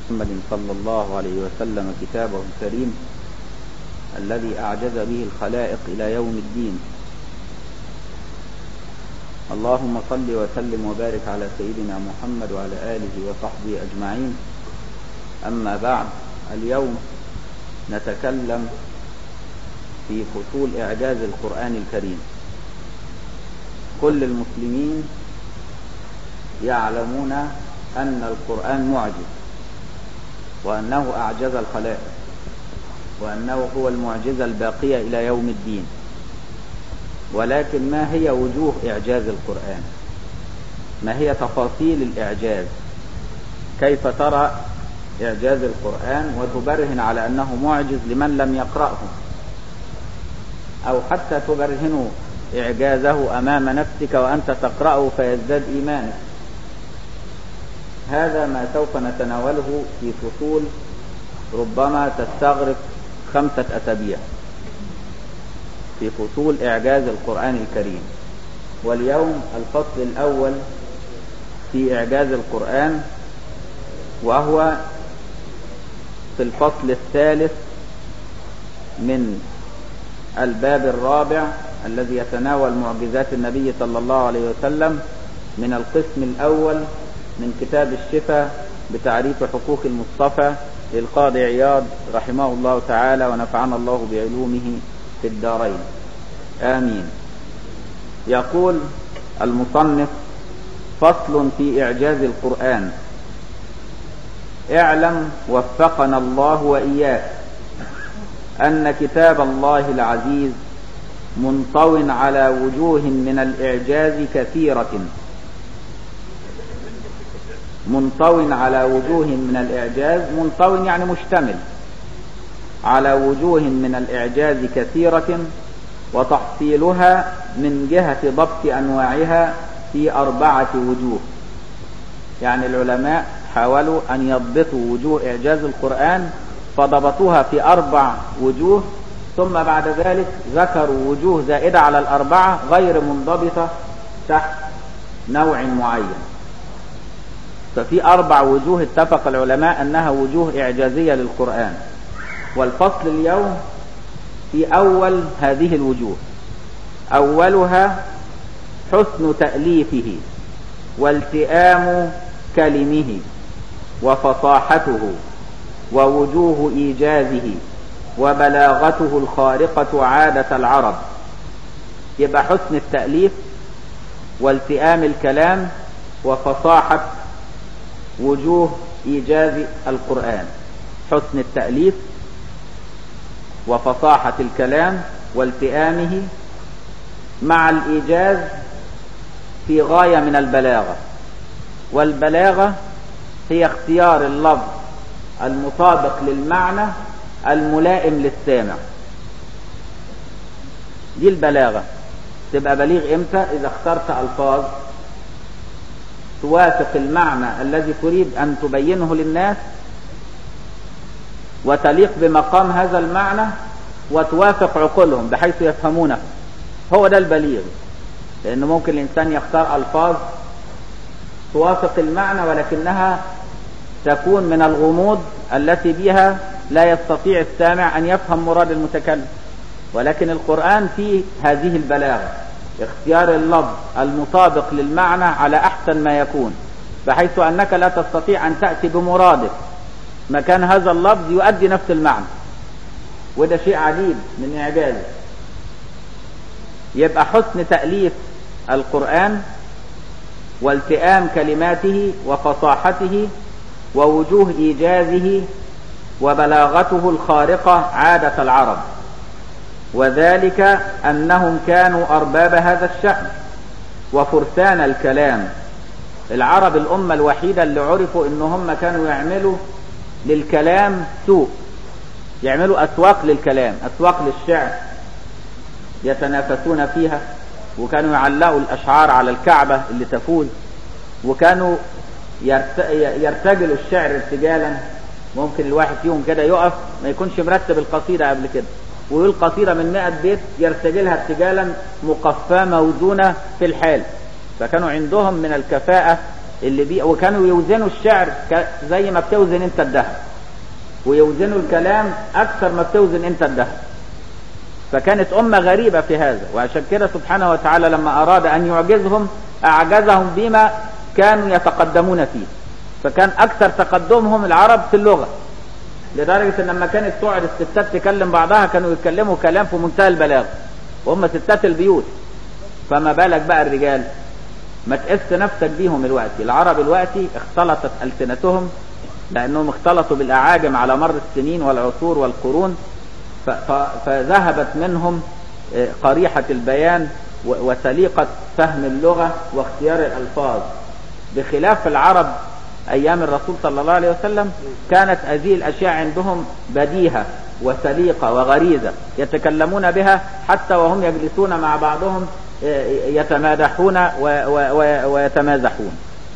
محمد صلى الله عليه وسلم كتابه الكريم الذي أعجز به الخلائق إلى يوم الدين اللهم صل وسلم وبارك على سيدنا محمد وعلى آله وصحبه أجمعين أما بعد اليوم نتكلم في فصول إعجاز القرآن الكريم كل المسلمين يعلمون أن القرآن معجز وأنه أعجز الخلائق وأنه هو المعجزة الباقية إلى يوم الدين ولكن ما هي وجوه إعجاز القرآن ما هي تفاصيل الإعجاز كيف ترى إعجاز القرآن وتبرهن على أنه معجز لمن لم يقرأه أو حتى تبرهن إعجازه أمام نفسك وأنت تقرأه فيزداد إيمانك هذا ما سوف نتناوله في فصول ربما تستغرق خمسة أسابيع في فصول إعجاز القرآن الكريم واليوم الفصل الأول في إعجاز القرآن وهو في الفصل الثالث من الباب الرابع الذي يتناول معجزات النبي صلى الله عليه وسلم من القسم الأول من كتاب الشفاء بتعريف حقوق المصطفى للقاضي عياض رحمه الله تعالى ونفعنا الله بعلومه في الدارين آمين يقول المصنف فصل في إعجاز القرآن اعلم وفقنا الله وإياك أن كتاب الله العزيز منطو على وجوه من الإعجاز كثيرة منطو على وجوه من الإعجاز منطو يعني مشتمل على وجوه من الإعجاز كثيرة وتحصيلها من جهة ضبط أنواعها في أربعة وجوه يعني العلماء حاولوا أن يضبطوا وجوه إعجاز القرآن فضبطوها في أربع وجوه ثم بعد ذلك ذكروا وجوه زائدة على الأربعة غير منضبطة تحت نوع معين ففي أربع وجوه اتفق العلماء أنها وجوه إعجازية للقرآن والفصل اليوم في أول هذه الوجوه أولها حسن تأليفه والتئام كلمه وفصاحته ووجوه إيجازه وبلاغته الخارقة عادة العرب يبقى حسن التأليف والتئام الكلام وفصاحة وجوه إيجاز القرآن حسن التأليف وفصاحة الكلام والتئامه مع الإيجاز في غاية من البلاغة والبلاغة هي اختيار اللفظ المطابق للمعنى الملائم للسامع دي البلاغة تبقى بليغ امتى اذا اخترت الفاظ توافق المعنى الذي تريد ان تبينه للناس وتليق بمقام هذا المعنى وتوافق عقولهم بحيث يفهمونه هو ده البليغ لأنه ممكن الإنسان يختار ألفاظ توافق المعنى ولكنها تكون من الغموض التي بها لا يستطيع السامع أن يفهم مراد المتكلم ولكن القرآن فيه هذه البلاغة اختيار اللفظ المطابق للمعنى على أحسن ما يكون بحيث أنك لا تستطيع أن تأتي بمرادف مكان هذا اللفظ يؤدي نفس المعنى وده شيء عجيب من إعجازه يبقى حسن تأليف القرآن والتئام كلماته وفصاحته ووجوه إيجازه وبلاغته الخارقة عادة العرب وذلك أنهم كانوا أرباب هذا الشأن وفرسان الكلام العرب الأمة الوحيدة اللي عرفوا إن هم كانوا يعملوا للكلام سوق يعملوا أسواق للكلام أسواق للشعر يتنافسون فيها وكانوا يعلقوا الأشعار على الكعبة اللي تفوز وكانوا يرتجلوا الشعر ارتجالا ممكن الواحد فيهم كده يقف ما يكونش مرتب القصيدة قبل كده ويقول قصيدة من 100 بيت يرتجلها ارتجالا مقفاة موزونة في الحال فكانوا عندهم من الكفاءة اللي بي وكانوا يوزنوا الشعر ك- زي ما بتوزن انت الذهب ويوزنوا الكلام اكثر ما بتوزن انت الذهب فكانت أمة غريبة في هذا وعشان كده سبحانه وتعالى لما أراد أن يعجزهم أعجزهم بما كانوا يتقدمون فيه فكان أكثر تقدمهم العرب في اللغة لدرجة أن لما كانت تقعد الستات تكلم بعضها كانوا يتكلموا كلام في منتهى البلاغة وهم ستات البيوت فما بالك بقى الرجال ما تقس نفسك بيهم الوقت العرب الوقت اختلطت ألسنتهم لأنهم اختلطوا بالأعاجم على مر السنين والعصور والقرون ف- ف- فذهبت منهم آه، قريحة البيان و- وسليقة فهم اللغة واختيار الألفاظ بخلاف العرب أيام الرسول صلى الله عليه وسلم كانت هذه الأشياء عندهم بديهة وسليقة وغريزة يتكلمون بها حتى وهم يجلسون مع بعضهم آه، يتمادحون و- و- و- ويتمازحون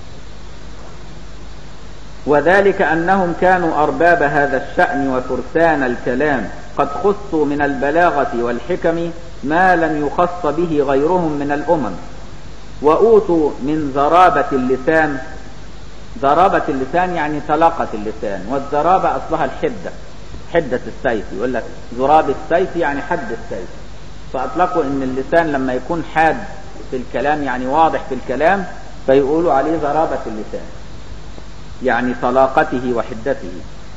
وذلك أنهم كانوا أرباب هذا الشأن وفرسان الكلام قد خصوا من البلاغة والحكم ما لم يخص به غيرهم من الأمم وأوتوا من ذرابة اللسان ذرابة اللسان يعني طلاقة اللسان والذرابة أصلها الحدة حدة السيف يقول لك ذراب السيف يعني حد السيف فأطلقوا إن اللسان لما يكون حاد في الكلام يعني واضح في الكلام فيقولوا عليه ذرابة اللسان يعني طلاقته وحدته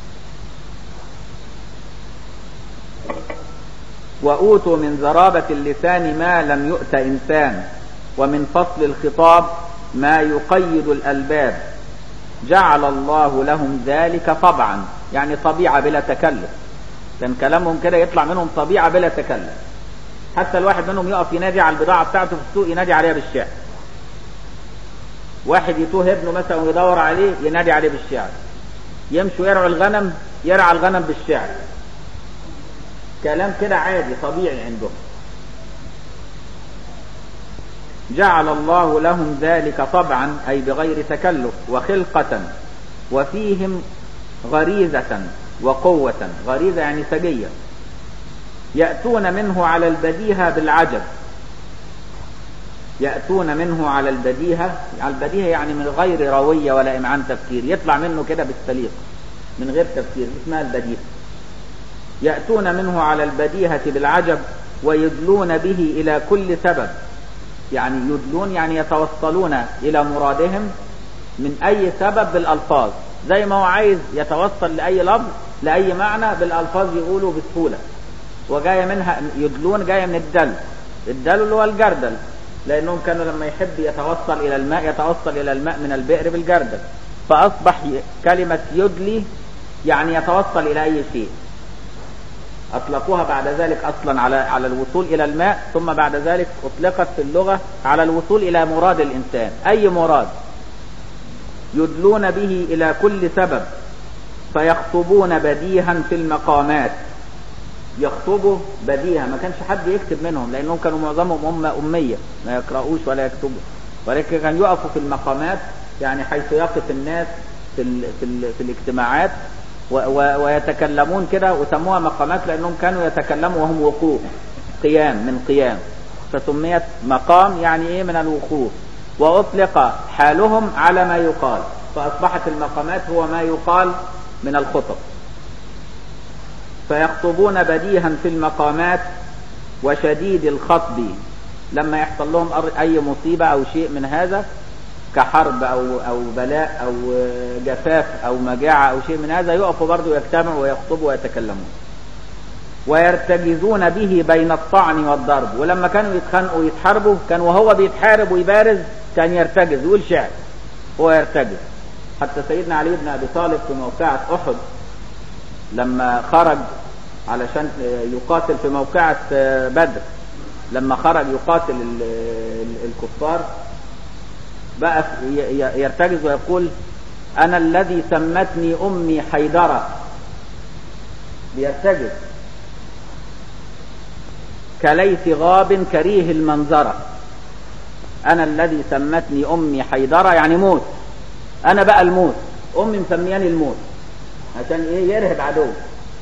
وأوتوا من ذرابة اللسان ما لم يؤت إنسان ومن فصل الخطاب ما يقيد الألباب جعل الله لهم ذلك طبعا يعني طبيعة بلا تكلف كان كلامهم كده يطلع منهم طبيعة بلا تكلف حتى الواحد منهم يقف ينادي على البضاعة بتاعته في السوق ينادي عليها بالشعر واحد يتوه ابنه مثلا ويدور عليه ينادي عليه بالشعر يمشوا يرعوا الغنم يرعى الغنم بالشعر كلام كده عادي طبيعي عندهم جعل الله لهم ذلك طبعا أي بغير تكلف وخلقة وفيهم غريزة وقوة غريزة يعني سجية يأتون منه على البديهة بالعجب يأتون منه على البديهة على البديهة يعني من غير روية ولا إمعان تفكير يطلع منه كده بالسليق من غير تفكير اسمها البديهة يأتون منه على البديهة بالعجب ويدلون به إلى كل سبب يعني يدلون يعني يتوصلون إلى مرادهم من أي سبب بالألفاظ زي ما هو عايز يتوصل لأي لفظ لأي معنى بالألفاظ يقولوا بسهولة وجاية منها يدلون جاية من الدل الدل اللي هو الجردل لأنهم كانوا لما يحب يتوصل إلى الماء يتوصل إلى الماء من البئر بالجردل فأصبح كلمة يدلي يعني يتوصل إلى أي شيء أطلقوها بعد ذلك أصلا على على الوصول إلى الماء ثم بعد ذلك أطلقت في اللغة على الوصول إلى مراد الإنسان أي مراد يدلون به إلى كل سبب فيخطبون بديها في المقامات يخطبوا بديها ما كانش حد يكتب منهم لأنهم كانوا معظمهم أمة أمية ما يقرؤوش ولا يكتبوا ولكن كانوا يقفوا في المقامات يعني حيث يقف الناس في ال في, ال في الاجتماعات و و ويتكلمون كده وسموها مقامات لأنهم كانوا يتكلموا وهم وقوف قيام من قيام فسميت مقام يعني ايه من الوقوف وأطلق حالهم على ما يقال فأصبحت المقامات هو ما يقال من الخطب فيخطبون بديها في المقامات وشديد الخطب لما يحصل لهم أي مصيبة أو شيء من هذا كحرب أو أو بلاء أو جفاف أو مجاعة أو شيء من هذا يقفوا برضه يجتمعوا ويخطبوا ويتكلمون ويرتجزون به بين الطعن والضرب ولما كانوا يتخانقوا ويتحاربوا كان وهو بيتحارب ويبارز كان يرتجز يقول شعر هو يرتجز حتى سيدنا علي بن أبي طالب في موقعة أحد لما خرج علشان يقاتل في موقعة بدر لما خرج يقاتل الكفار بقى يرتجز ويقول أنا الذي سمتني أمي حيدرة بيرتجز كليث غاب كريه المنظرة أنا الذي سمتني أمي حيدرة يعني موت أنا بقى الموت أمي مسمياني الموت عشان إيه يرهب عدو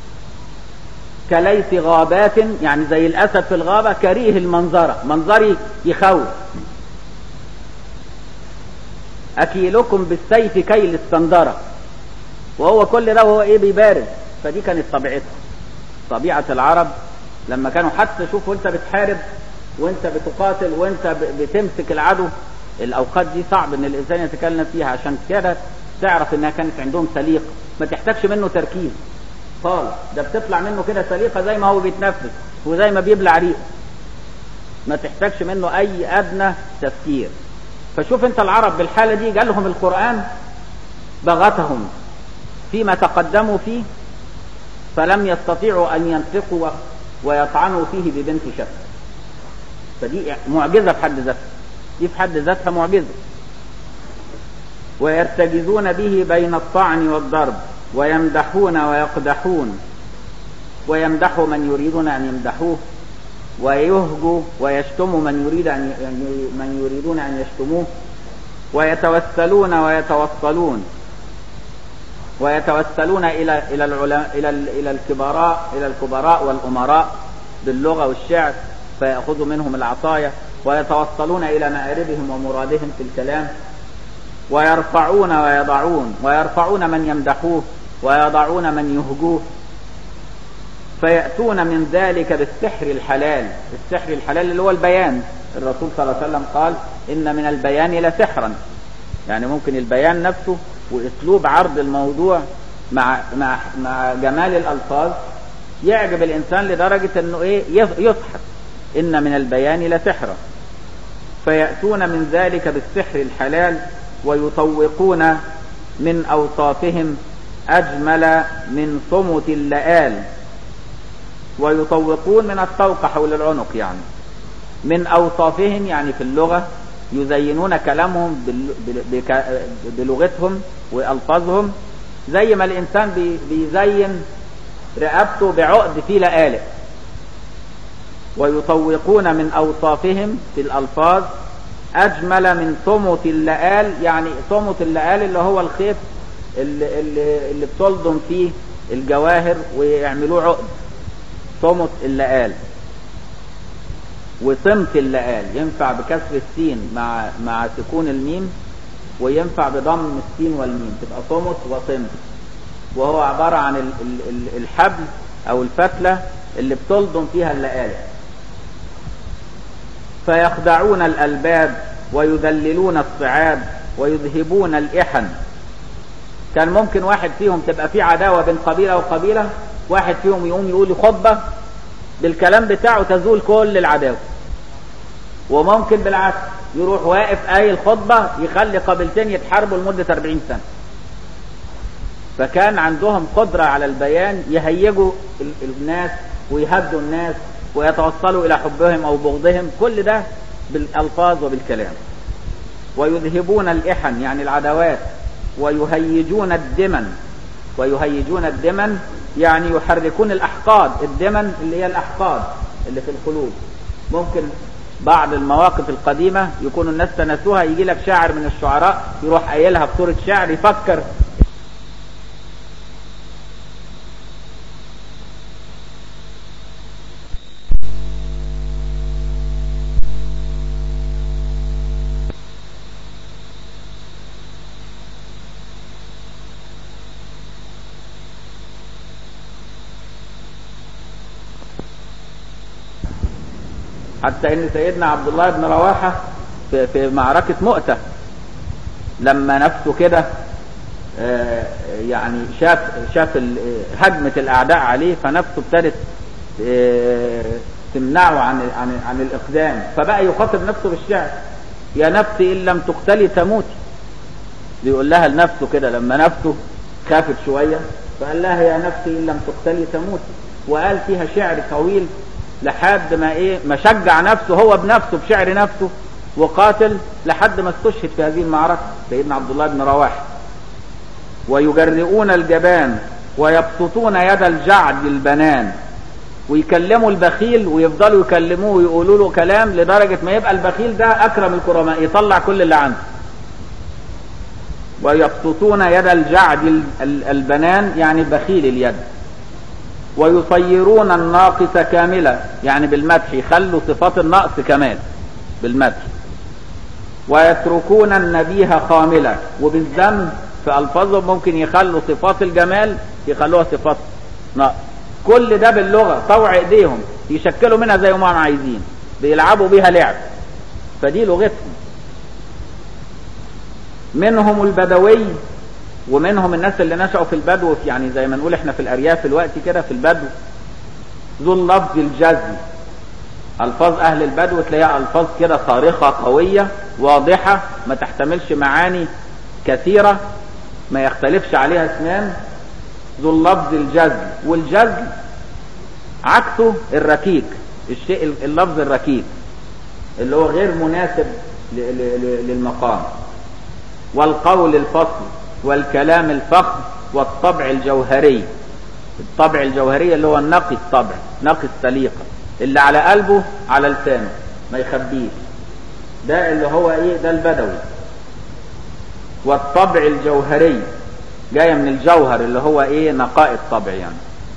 كليث غابات يعني زي الأسد في الغابة كريه المنظرة منظري يخوف اكيلكم بالسيف كيل السندره وهو كل ده وهو ايه بيبارز فدي كانت طبيعتها طبيعه العرب لما كانوا حتى شوف وانت بتحارب وانت بتقاتل وانت بتمسك العدو الاوقات دي صعب ان الانسان يتكلم فيها عشان كده تعرف انها كانت عندهم سليقه ما تحتاجش منه تركيز خالص ده بتطلع منه كده سليقه زي ما هو بيتنفس وزي ما بيبلع ريقه ما تحتاجش منه اي ادنى تفكير فشوف انت العرب بالحاله دي جالهم القران بغتهم فيما تقدموا فيه فلم يستطيعوا ان ينطقوا ويطعنوا فيه ببنت شك فدي معجزه في حد ذاتها دي في حد ذاتها معجزه ويرتجزون به بين الطعن والضرب ويمدحون ويقدحون ويمدح من يريدون ان يمدحوه ويهجو ويشتم من يريد ان من يريدون ان يشتموه ويتوسلون ويتوصلون ويتوسلون الى الى العلماء الى الى الكبراء الى الكبراء والامراء باللغه والشعر فياخذوا منهم العطايا ويتوصلون الى مآربهم ومرادهم في الكلام ويرفعون ويضعون ويرفعون من يمدحوه ويضعون من يهجوه فيأتون من ذلك بالسحر الحلال السحر الحلال اللي هو البيان الرسول صلى الله عليه وسلم قال إن من البيان لسحرا يعني ممكن البيان نفسه واسلوب عرض الموضوع مع مع مع جمال الالفاظ يعجب الانسان لدرجه انه ايه يضحك ان من البيان لسحرا فياتون من ذلك بالسحر الحلال ويطوقون من اوصافهم اجمل من صمت اللآل ويطوقون من الطوق حول العنق يعني من اوصافهم يعني في اللغه يزينون كلامهم بلغتهم والفاظهم زي ما الانسان بيزين رقبته بعقد فيه لآلئ ويطوقون من اوصافهم في الالفاظ اجمل من صمت اللآل يعني صمت اللآل اللي هو الخيط اللي, اللي, اللي بتلضم فيه الجواهر ويعملوه عقد صمت اللآل وصمت اللآل ينفع بكسر السين مع مع سكون الميم وينفع بضم السين والميم تبقى صمت وصمت وهو عبارة عن ال ال الحبل أو الفتلة اللي بتلضم فيها اللآلئ فيخدعون الألباب ويذللون الصعاب ويذهبون الإحن كان ممكن واحد فيهم تبقى في عداوة بين قبيلة وقبيلة واحد فيهم يقوم يقول خطبة بالكلام بتاعه تزول كل العداوة وممكن بالعكس يروح واقف قايل خطبة يخلي قبيلتين يتحاربوا لمدة 40 سنة فكان عندهم قدرة على البيان يهيجوا الناس ويهدوا الناس ويتوصلوا إلى حبهم أو بغضهم كل ده بالألفاظ وبالكلام ويذهبون الإحن يعني العداوات ويهيجون الدمن ويهيجون الدمن يعني يحركون الأحقاد الدمن اللي هي الأحقاد اللي في القلوب ممكن بعض المواقف القديمة يكون الناس تنسوها يجي لك شاعر من الشعراء يروح قايلها بصورة شعر يفكر حتى ان سيدنا عبد الله بن رواحة في, في معركة مؤتة لما نفسه كده يعني شاف شاف هجمة الاعداء عليه فنفسه ابتدت تمنعه عن عن عن الاقدام فبقى يخاطب نفسه بالشعر يا نفسي ان لم تقتلي تموتي بيقول لها لنفسه كده لما نفسه خافت شوية فقال لها يا نفسي ان لم تقتلي تموتي وقال فيها شعر طويل لحد ما ايه ما شجع نفسه هو بنفسه بشعر نفسه وقاتل لحد ما استشهد في هذه المعركة سيدنا عبد الله بن رواحه ويجرئون الجبان ويبسطون يد الجعد البنان ويكلموا البخيل ويفضلوا يكلموه ويقولوا له كلام لدرجة ما يبقى البخيل ده أكرم الكرماء يطلع كل اللي عنده ويبسطون يد الجعد البنان يعني بخيل اليد ويصيرون الناقص كاملة يعني بالمدح يخلوا صفات النقص كمال بالمدح ويتركون النبيه خاملا وبالذم في الفاظهم ممكن يخلوا صفات الجمال يخلوها صفات نقص كل ده باللغه طوع ايديهم يشكلوا منها زي ما هم عايزين بيلعبوا بيها لعب فدي لغتهم منهم البدوي ومنهم الناس اللي نشأوا في البدو يعني زي ما نقول احنا في الارياف الوقت كده في البدو ذو اللفظ الجزم الفاظ اهل البدو تلاقيها الفاظ كده صارخه قويه واضحه ما تحتملش معاني كثيره ما يختلفش عليها اسنان ذو اللفظ الجزم والجزم عكسه الركيك الشيء اللفظ الركيك اللي هو غير مناسب للمقام والقول الفصل والكلام الفخم والطبع الجوهري الطبع الجوهري اللي هو النقي الطبع نقي السليقة اللي على قلبه على لسانه ما يخبيش ده اللي هو ايه ده البدوي والطبع الجوهري جاية من الجوهر اللي هو ايه نقاء الطبع يعني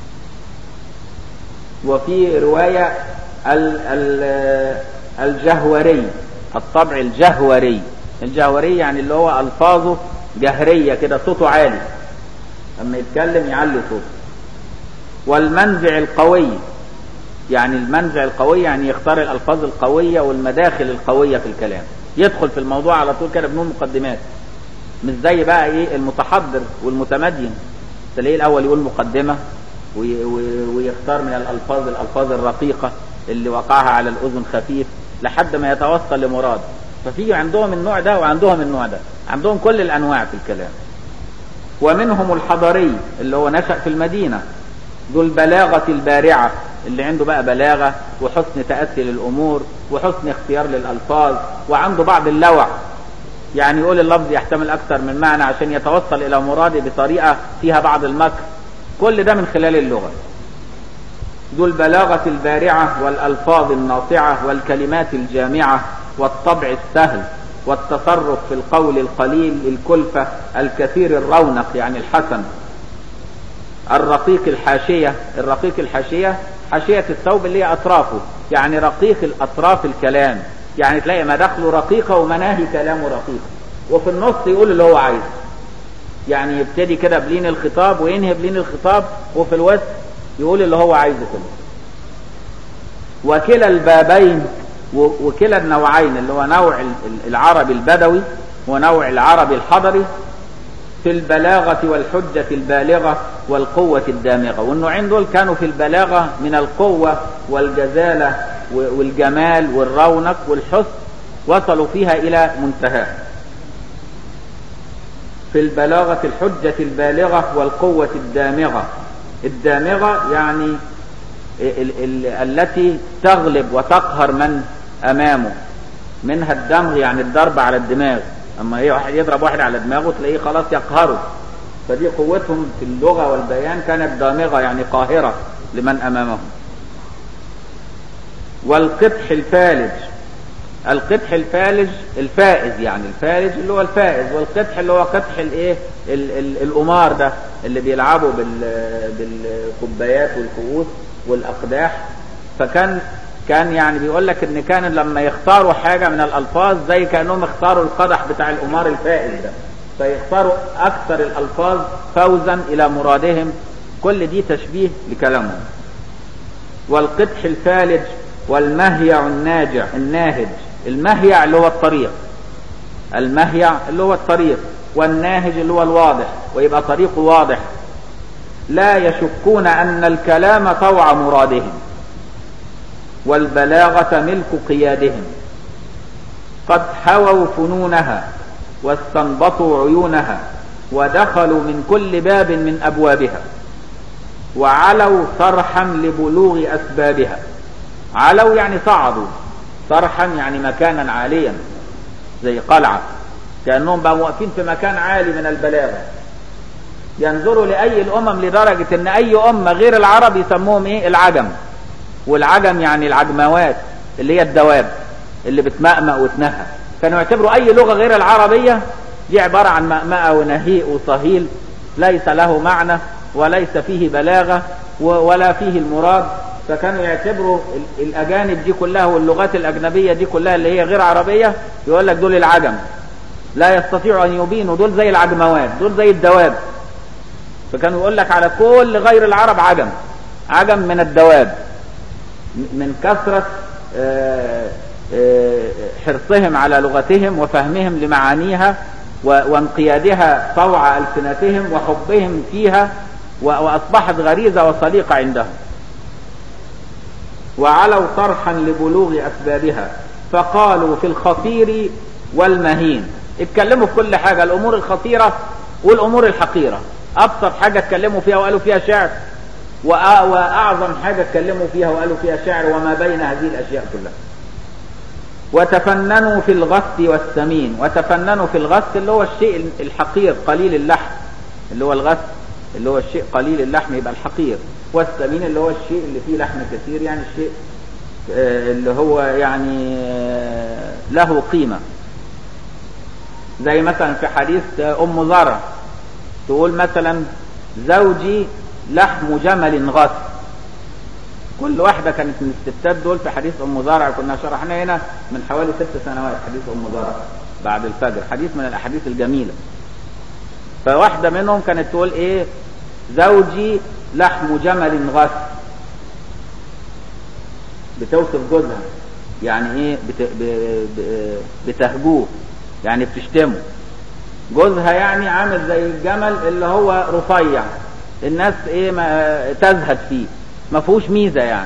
وفي رواية ال ال الجهوري الطبع الجهوري الجهوري يعني اللي هو الفاظه جهرية كده صوته عالي لما يتكلم يعلي صوته والمنزع القوي يعني المنزع القوي يعني يختار الألفاظ القوية والمداخل القوية في الكلام يدخل في الموضوع على طول كده بدون مقدمات مش زي بقى ايه المتحضر والمتمدين تلاقيه الأول يقول مقدمة ويختار من الألفاظ الألفاظ الرقيقة اللي وقعها على الأذن خفيف لحد ما يتوصل لمراد ففي عندهم النوع ده وعندهم النوع ده عندهم كل الأنواع في الكلام ومنهم الحضري اللي هو نشأ في المدينة ذو البلاغة البارعة اللي عنده بقى بلاغة وحسن تأتي للأمور وحسن اختيار للألفاظ وعنده بعض اللوع يعني يقول اللفظ يحتمل أكثر من معنى عشان يتوصل إلى مراده بطريقة فيها بعض المكر كل ده من خلال اللغة ذو البلاغة البارعة والألفاظ الناصعة والكلمات الجامعة والطبع السهل والتصرف في القول القليل الكلفة الكثير الرونق يعني الحسن الرقيق الحاشية الرقيق الحاشية حاشية الثوب اللي هي أطرافه يعني رقيق الأطراف الكلام يعني تلاقي مداخله رقيقة ومناهي كلامه رقيقة وفي النص يقول اللي هو عايزه يعني يبتدي كده بلين الخطاب وينهي بلين الخطاب وفي الوسط يقول اللي هو عايزه كله وكلا البابين وكلا النوعين اللي هو نوع العربي البدوي ونوع العربي الحضري في البلاغة والحجة البالغة والقوة الدامغة والنوعين دول كانوا في البلاغة من القوة والجزالة والجمال والرونق والحسن وصلوا فيها إلى منتهاها في البلاغة الحجة البالغة والقوة الدامغة الدامغة يعني ال ال التي تغلب وتقهر من أمامه منها الدمغ يعني الضرب على الدماغ أما هي واحد يضرب واحد على دماغه تلاقيه خلاص يقهره فدي قوتهم في اللغة والبيان كانت دامغة يعني قاهرة لمن أمامهم والقدح الفالج القدح الفالج الفائز يعني الفالج اللي هو الفائز والقدح اللي هو قدح الايه القمار ده اللي بيلعبوا بالكوبايات والكؤوس والاقداح فكان كان يعني بيقول لك ان كان لما يختاروا حاجه من الالفاظ زي كانهم اختاروا القدح بتاع القمار الفائز ده فيختاروا اكثر الالفاظ فوزا الى مرادهم كل دي تشبيه لكلامهم والقدح الفالج والمهيع الناجع الناهج المهيع اللي هو الطريق المهيع اللي هو الطريق والناهج اللي هو الواضح ويبقى طريقه واضح لا يشكون أن الكلام طوع مرادهم والبلاغة ملك قيادهم قد حووا فنونها واستنبطوا عيونها ودخلوا من كل باب من أبوابها وعلوا صرحا لبلوغ أسبابها علوا يعني صعدوا صرحا يعني مكانا عاليا زي قلعة كأنهم بقوا واقفين في مكان عالي من البلاغة ينظروا لأي الأمم لدرجة أن أي أمة غير العرب يسموهم إيه العجم والعجم يعني العجموات اللي هي الدواب اللي بتمأمأ وتنهى كانوا يعتبروا أي لغة غير العربية دي عبارة عن مأمأة ونهيء وصهيل ليس له معنى وليس فيه بلاغة ولا فيه المراد فكانوا يعتبروا ال- الأجانب دي كلها واللغات الأجنبية دي كلها اللي هي غير عربية يقول لك دول العجم لا يستطيعوا أن يبينوا دول زي العجموات دول زي الدواب فكانوا يقول لك على كل غير العرب عجم عجم من الدواب من كثرة آه، آه، حرصهم على لغتهم وفهمهم لمعانيها و- وانقيادها طوع ألسنتهم وحبهم فيها و- وأصبحت غريزة وصديقة عندهم وعلوا طرحا لبلوغ أسبابها فقالوا في الخطير والمهين اتكلموا في كل حاجة الأمور الخطيرة والأمور الحقيرة أبسط حاجة اتكلموا فيها وقالوا فيها شعر وأ- وأعظم حاجة اتكلموا فيها وقالوا فيها شعر وما بين هذه الأشياء كلها وتفننوا في الغث والسمين وتفننوا في الغث اللي هو الشيء الحقير قليل اللحم اللي هو الغث اللي هو الشيء قليل اللحم يبقى الحقير والسمين اللي هو الشيء اللي فيه لحم كثير يعني الشيء آه، اللي هو يعني آه، له قيمة زي مثلا في حديث آه، أم زرع تقول مثلا زوجي لحم جمل غث كل واحدة كانت من الستات دول في حديث أم زرع كنا شرحنا هنا من حوالي ست سنوات حديث أم زرع بعد الفجر حديث من الأحاديث الجميلة فواحدة منهم كانت تقول إيه زوجي لحم جمل غث بتوصف جوزها يعني ايه بت... ب... ب... بتهجوه يعني بتشتمه جوزها يعني عامل زي الجمل اللي هو رفيع الناس ايه ما تزهد فيه ما فيهوش ميزه يعني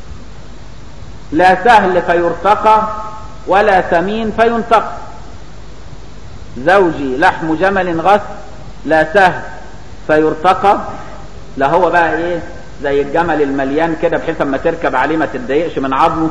لا سهل فيرتقى ولا ثمين فينتقى زوجي لحم جمل غث لا سهل فيرتقى لا هو بقى ايه زي الجمل المليان كده بحيث اما تركب عليه ما تتضايقش من عظمه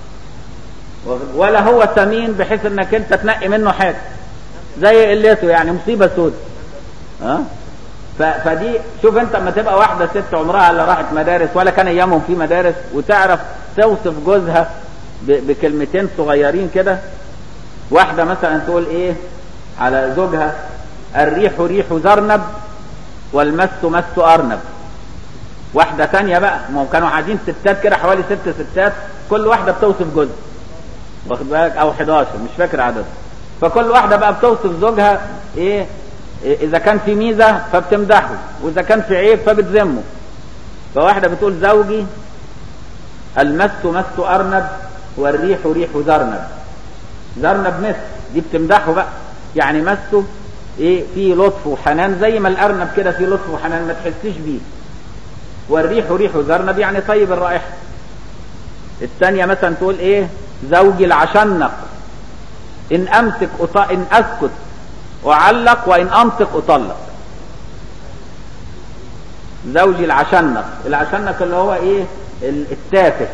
ولا هو ثمين بحيث انك انت تنقي منه حاجه زي قلته يعني مصيبه سود ها ف- فدي شوف انت اما تبقى واحده ست عمرها لا راحت مدارس ولا كان ايامهم في مدارس وتعرف توصف جوزها ب- بكلمتين صغيرين كده واحده مثلا تقول ايه على زوجها الريح ريح زرنب والمس مس ارنب واحده تانية بقى ما هم كانوا قاعدين ستات كده حوالي ست ستات كل واحده بتوصف جوزها واخد بالك او 11 مش فاكر عدد فكل واحده بقى بتوصف زوجها ايه إيه اذا كان في ميزه فبتمدحه واذا كان في عيب فبتذمه فواحده بتقول زوجي المس مس ارنب والريح ريح زرنب زرنب مس دي بتمدحه بقى يعني مسه ايه فيه لطف وحنان زي ما الارنب كده فيه لطف وحنان ما تحسيش بيه والريح ريح زرنب يعني طيب الرائحه الثانيه مثلا تقول ايه زوجي العشنق ان امسك أط... ان اسكت اعلق وان انطق اطلق زوجي العشنق العشنق اللي هو ايه ال- التافه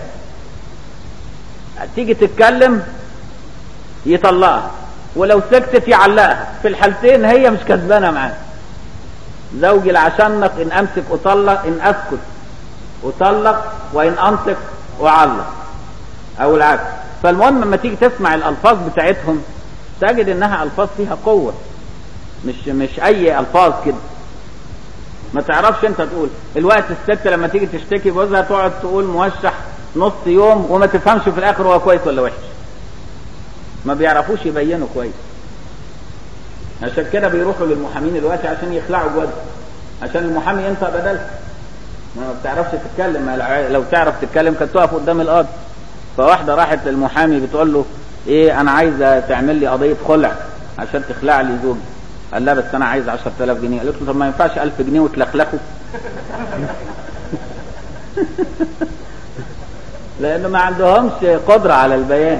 تيجي تتكلم يطلقها ولو سكتت يعلقها في الحالتين هي مش كسبانه معاه زوجي العشنق ان امسك اطلق ان اسكت اطلق وان انطق اعلق او العكس فالمهم لما تيجي تسمع الالفاظ بتاعتهم تجد انها الفاظ فيها قوه مش مش اي الفاظ كده ما تعرفش انت تقول الوقت الست لما تيجي تشتكي جوزها تقعد تقول موشح نص يوم وما تفهمش في الاخر هو كويس ولا وحش ما بيعرفوش يبينوا كويس عشان كده بيروحوا للمحامين دلوقتي عشان يخلعوا جوزها عشان المحامي ينطق بدلها ما بتعرفش تتكلم ما الع- لو تعرف تتكلم كانت تقف قدام القاضي فواحده راحت للمحامي بتقول له ايه انا عايزه تعمل لي قضيه خلع عشان تخلع لي زوجي قال لها بس انا عايز 10000 جنيه قالت له طب ما ينفعش 1000 جنيه وتلخلخه لانه ما عندهمش قدره على البيان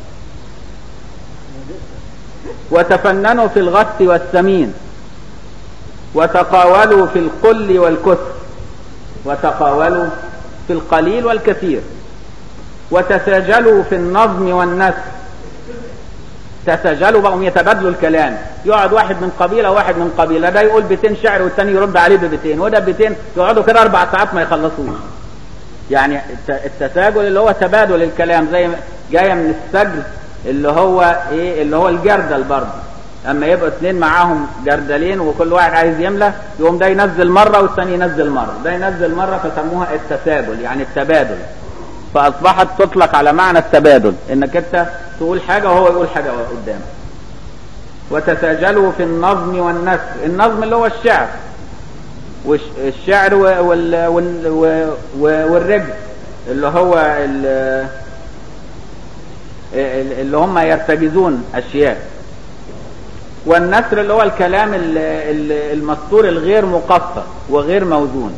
وتفننوا في الغث والسمين وتقاولوا في القل والكثر وتقاولوا في القليل والكثير وتساجلوا في النظم والنثر تساجلوا بقوا يتبادلوا الكلام يقعد واحد من قبيله وواحد من قبيله ده يقول بيتين شعر والتاني يرد عليه ببيتين وده بيتين يقعدوا كده اربع ساعات ما يخلصوش يعني الت- التساجل اللي هو تبادل الكلام زي ما- جايه من السجل اللي هو ايه اللي هو الجردل برضه اما يبقوا اثنين معاهم جردلين وكل واحد عايز يملى يقوم ده ينزل مره والثاني ينزل مره ده ينزل مره فسموها التساجل يعني التبادل فاصبحت تطلق على معنى التبادل انك انت تقول حاجة وهو يقول حاجة قدامك وتساجلوا في النظم والنثر النظم اللي هو الشعر والشعر وال وال والرجل اللي هو اللي هم يرتجزون اشياء والنثر اللي هو الكلام المسطور الغير مقصر وغير موزون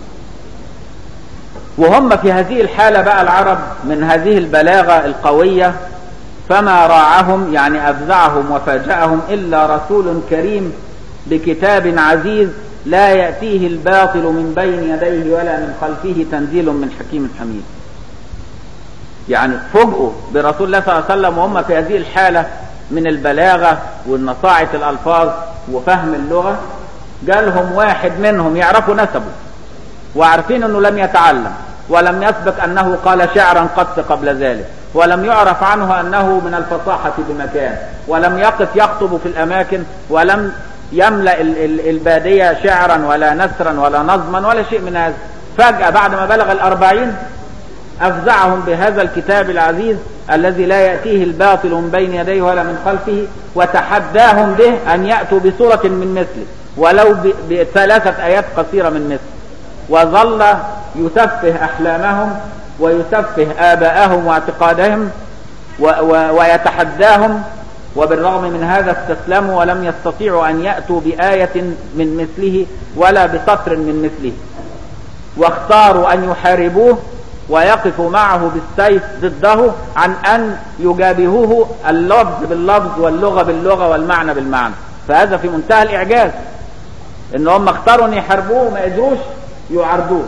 وهم في هذه الحالة بقى العرب من هذه البلاغة القوية فما راعهم يعني أفزعهم وفاجأهم إلا رسول كريم بكتاب عزيز لا يأتيه الباطل من بين يديه ولا من خلفه تنزيل من حكيم حميد يعني فوجئوا برسول الله صلى الله عليه وسلم وهم في هذه الحالة من البلاغة والنصاعة الألفاظ وفهم اللغة جالهم واحد منهم يعرفوا نسبه وعارفين أنه لم يتعلم ولم يسبق أنه قال شعرا قط قبل ذلك ولم يعرف عنه أنه من الفصاحة بمكان ولم يقف يخطب في الأماكن ولم يملأ البادية شعرا ولا نثرا ولا نظما ولا شيء من هذا فجأة بعد ما بلغ الأربعين أفزعهم بهذا الكتاب العزيز الذي لا يأتيه الباطل من بين يديه ولا من خلفه وتحداهم به أن يأتوا بسورة من مثله ولو بثلاثة آيات قصيرة من مثله وظل يسفه أحلامهم ويسفه آباءهم واعتقادهم و و ويتحداهم وبالرغم من هذا استسلموا ولم يستطيعوا أن يأتوا بآية من مثله ولا بسطر من مثله واختاروا أن يحاربوه ويقفوا معه بالسيف ضده عن أن يجابهوه اللفظ باللفظ واللغة باللغة والمعنى بالمعنى فهذا في منتهى الإعجاز إن هم اختاروا أن يحاربوه وما قدروش يعرضوه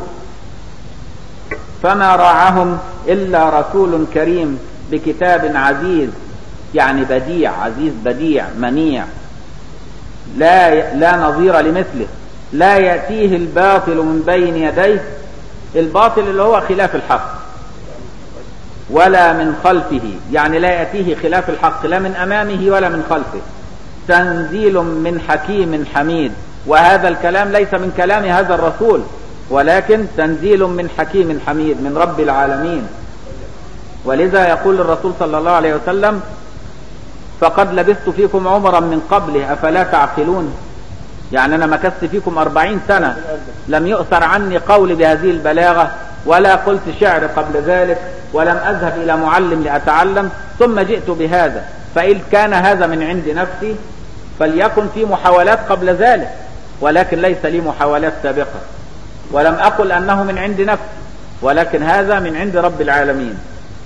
فما راعهم إلا رسول كريم بكتاب عزيز يعني بديع عزيز بديع منيع لا لا نظير لمثله لا يأتيه الباطل من بين يديه الباطل اللي هو خلاف الحق ولا من خلفه يعني لا يأتيه خلاف الحق لا من أمامه ولا من خلفه تنزيل من حكيم حميد وهذا الكلام ليس من كلام هذا الرسول ولكن تنزيل من حكيم حميد من رب العالمين ولذا يقول الرسول صلى الله عليه وسلم فقد لبثت فيكم عمرا من قبله أفلا تعقلون يعني أنا مكثت فيكم أربعين سنة لم يؤثر عني قولي بهذه البلاغة ولا قلت شعر قبل ذلك ولم أذهب إلى معلم لأتعلم ثم جئت بهذا فإن كان هذا من عند نفسي فليكن في محاولات قبل ذلك ولكن ليس لي محاولات سابقة ولم أقل أنه من عند نفسي ولكن هذا من عند رب العالمين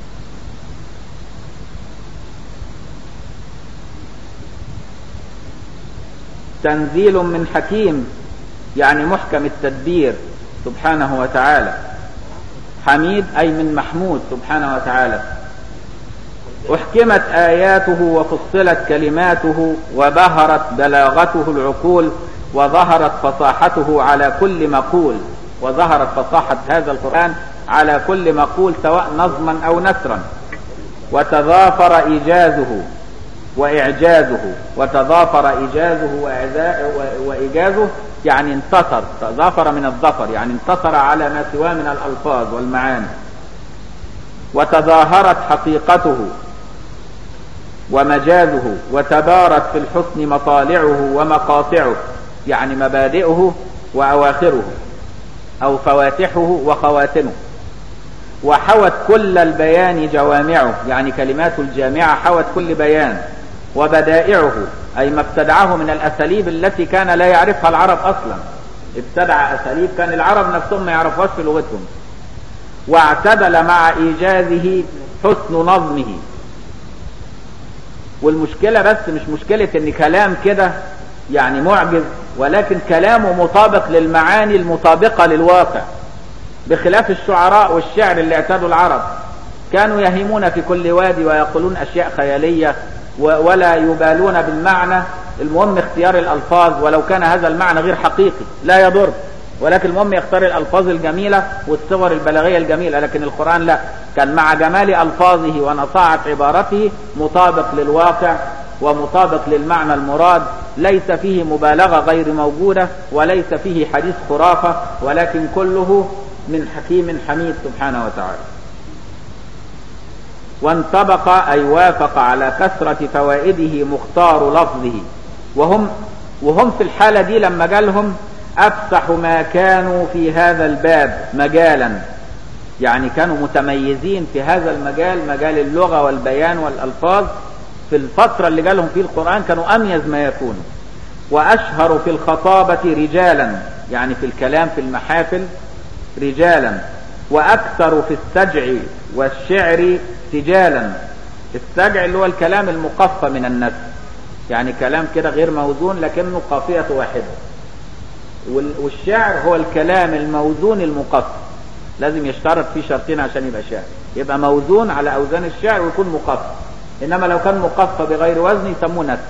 تنزيل من حكيم يعني محكم التدبير سبحانه وتعالى حميد أي من محمود سبحانه وتعالى أحكمت آياته وفصلت كلماته وبهرت بلاغته العقول وظهرت فصاحته على كل مقول وظهرت فصاحة هذا القرآن على كل مقول سواء نظما أو نثرا وتضافر إيجازه وإعجازه وتضافر إيجازه وإيجازه يعني انتصر تضافر من الظفر يعني انتصر على ما سواه من الألفاظ والمعاني وتظاهرت حقيقته ومجازه وتبارت في الحسن مطالعه ومقاطعه يعني مبادئه وأواخره أو فواتحه وخواتمه وحوت كل البيان جوامعه يعني كلماته الجامعة حوت كل بيان وبدائعه أي ما ابتدعه من الأساليب التي كان لا يعرفها العرب أصلا ابتدع أساليب كان العرب نفسهم ما يعرفوهاش في لغتهم واعتدل مع إيجازه حسن نظمه والمشكلة بس مش مشكلة ان كلام كده يعني معجز ولكن كلامه مطابق للمعاني المطابقة للواقع بخلاف الشعراء والشعر اللي اعتادوا العرب كانوا يهيمون في كل وادي ويقولون أشياء خيالية ولا يبالون بالمعنى المهم اختيار الألفاظ ولو كان هذا المعنى غير حقيقي لا يضر ولكن المهم يختار الألفاظ الجميلة والصور البلاغية الجميلة لكن القرآن لا كان مع جمال ألفاظه ونصاعة عبارته مطابق للواقع ومطابق للمعنى المراد ليس فيه مبالغة غير موجودة وليس فيه حديث خرافة ولكن كله من حكيم حميد سبحانه وتعالى وانطبق أي وافق على كثرة فوائده مختار لفظه وهم وهم في الحالة دي لما جالهم أفسح ما كانوا في هذا الباب مجالا يعني كانوا متميزين في هذا المجال مجال اللغة والبيان والألفاظ في الفترة اللي جالهم فيه القرآن كانوا أميز ما يكونوا وأشهر في الخطابة رجالا يعني في الكلام في المحافل رجالا وأكثر في السجع والشعر سجالا السجع اللي هو الكلام المقفى من النفس يعني كلام كده غير موزون لكنه قافية واحدة والشعر هو الكلام الموزون المقفى لازم يشترط فيه شرطين عشان يبقى شعر يبقى موزون على أوزان الشعر ويكون مقفى إنما لو كان مقفى بغير وزن يسموه نثر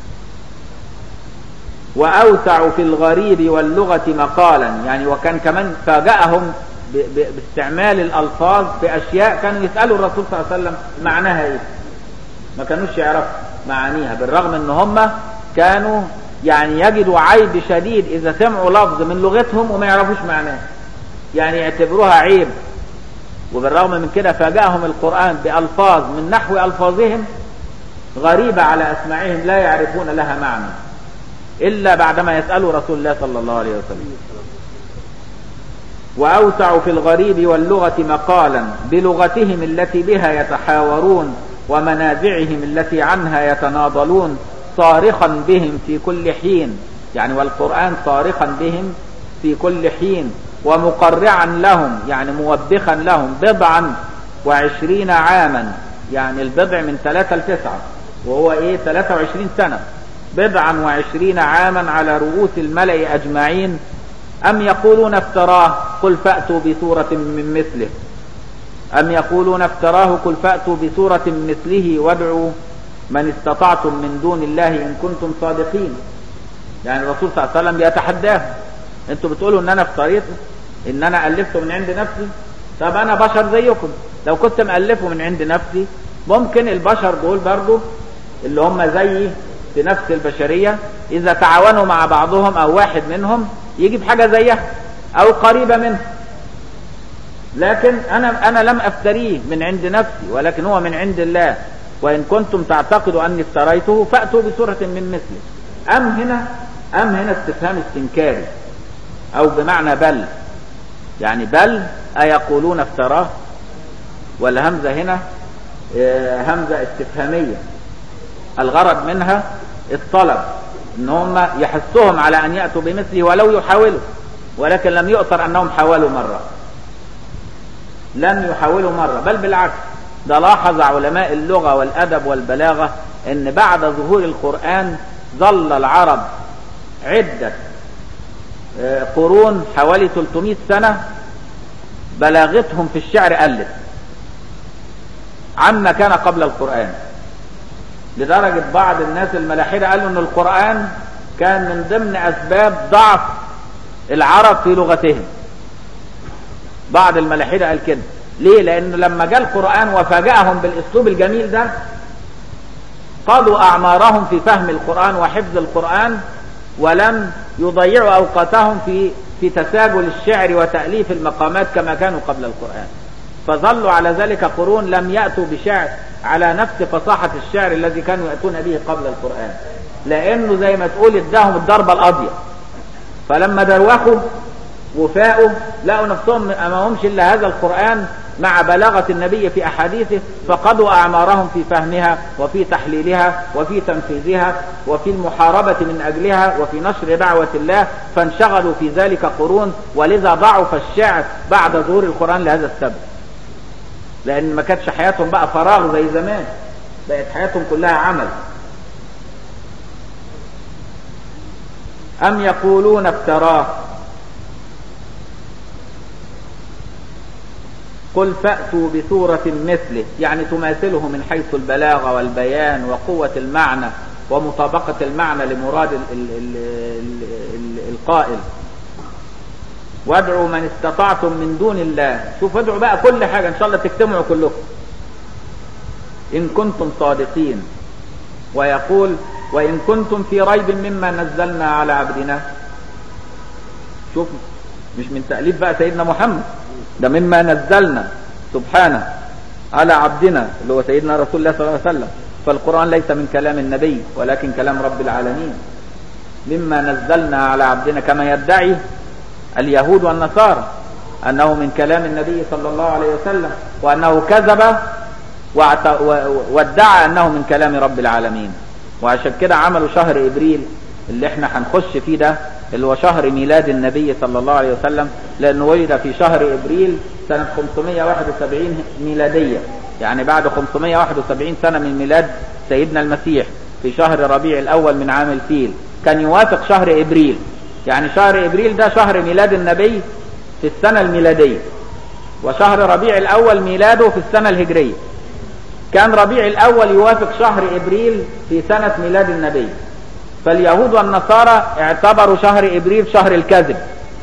وأوسع في الغريب واللغة مقالا يعني وكان كمان فاجأهم باستعمال الألفاظ بأشياء كانوا يسألوا الرسول صلى الله عليه وسلم معناها إيه ما كانوش يعرفوا معانيها بالرغم ان هم كانوا يعني يجدوا عيب شديد اذا سمعوا لفظ من لغتهم وما يعرفوش معناه يعني يعتبروها عيب وبالرغم من كده فاجأهم القرآن بألفاظ من نحو ألفاظهم غريبة على أسماعهم لا يعرفون لها معنى إلا بعدما يسألوا رسول الله صلى الله عليه وسلم وأوسع في الغريب واللغة مقالا بلغتهم التي بها يتحاورون ومنازعهم التي عنها يتناضلون صارخا بهم في كل حين يعني والقرآن صارخا بهم في كل حين ومقرعا لهم يعني موبخا لهم بضعا وعشرين عاما يعني البضع من ثلاثة لتسعة وهو ايه ثلاثة وعشرين سنة بضعا وعشرين عاما على رؤوس الملأ أجمعين أم يقولون افتراه قل فأتوا بسورة من مثله أم يقولون افتراه قل فأتوا بسورة مثله وادعوا من استطعتم من دون الله إن كنتم صادقين يعني الرسول صلى الله عليه وسلم بيتحداه انتوا بتقولوا ان انا افتريته ان انا الفته من عند نفسي طب انا بشر زيكم لو كنت مألفه من عند نفسي ممكن البشر دول برضو اللي هم زيي في نفس البشرية اذا تعاونوا مع بعضهم او واحد منهم يجيب حاجة زيها او قريبة منه لكن انا انا لم افتريه من عند نفسي ولكن هو من عند الله وان كنتم تعتقدوا اني افتريته فاتوا بسورة من مثله ام هنا ام هنا استفهام استنكاري او بمعنى بل يعني بل ايقولون افتراه والهمزة هنا همزة استفهامية الغرض منها الطلب ان هم يحثهم على ان يأتوا بمثله ولو يحاولوا ولكن لم يؤثر انهم حاولوا مرة لم يحاولوا مرة بل بالعكس ده لاحظ علماء اللغة والادب والبلاغة ان بعد ظهور القرآن ظل العرب عدة قرون حوالي 300 سنة بلاغتهم في الشعر قلت عما كان قبل القرآن لدرجة بعض الناس الملاحدة قالوا ان القرآن كان من ضمن اسباب ضعف العرب في لغتهم بعض الملاحدة قال كده ليه لانه لما جاء القرآن وفاجأهم بالاسلوب الجميل ده قضوا اعمارهم في فهم القرآن وحفظ القرآن ولم يضيعوا اوقاتهم في في تساجل الشعر وتأليف المقامات كما كانوا قبل القرآن فظلوا على ذلك قرون لم يأتوا بشعر على نفس فصاحة الشعر الذي كانوا يأتون به قبل القرآن لأنه زي ما تقول اداهم الضربة القاضية فلما دروخوا وفاقوا لقوا نفسهم ما همش إلا هذا القرآن مع بلاغة النبي في أحاديثه فقضوا أعمارهم في فهمها وفي تحليلها وفي تنفيذها وفي المحاربة من أجلها وفي نشر دعوة الله فانشغلوا في ذلك قرون ولذا ضعف الشعر بعد ظهور القرآن لهذا السبب لأن ما كانتش حياتهم بقى فراغ زي زمان بقت حياتهم كلها عمل أم يقولون افتراه قل فأتوا بسورة مثله يعني تماثله من حيث البلاغة والبيان وقوة المعنى ومطابقة المعنى لمراد ال ال ال ال ال القائل وادعوا من استطعتم من دون الله شوف ادعوا بقى كل حاجة ان شاء الله تجتمعوا كلكم ان كنتم صادقين ويقول وان كنتم في ريب مما نزلنا على عبدنا شوف مش من تأليف بقى سيدنا محمد ده مما نزلنا سبحانه على عبدنا اللي هو سيدنا رسول الله صلى الله عليه وسلم فالقرآن ليس من كلام النبي ولكن كلام رب العالمين مما نزلنا على عبدنا كما يدعي اليهود والنصارى أنه من كلام النبي صلى الله عليه وسلم وأنه كذب وادعى أنه من كلام رب العالمين وعشان كده عملوا شهر إبريل اللي احنا هنخش فيه ده اللي هو شهر ميلاد النبي صلى الله عليه وسلم لأنه ولد في شهر إبريل سنة 571 ميلادية يعني بعد 571 سنة من ميلاد سيدنا المسيح في شهر ربيع الأول من عام الفيل كان يوافق شهر إبريل يعني شهر إبريل ده شهر ميلاد النبي في السنة الميلادية وشهر ربيع الأول ميلاده في السنة الهجرية كان ربيع الأول يوافق شهر إبريل في سنة ميلاد النبي فاليهود والنصارى اعتبروا شهر إبريل شهر الكذب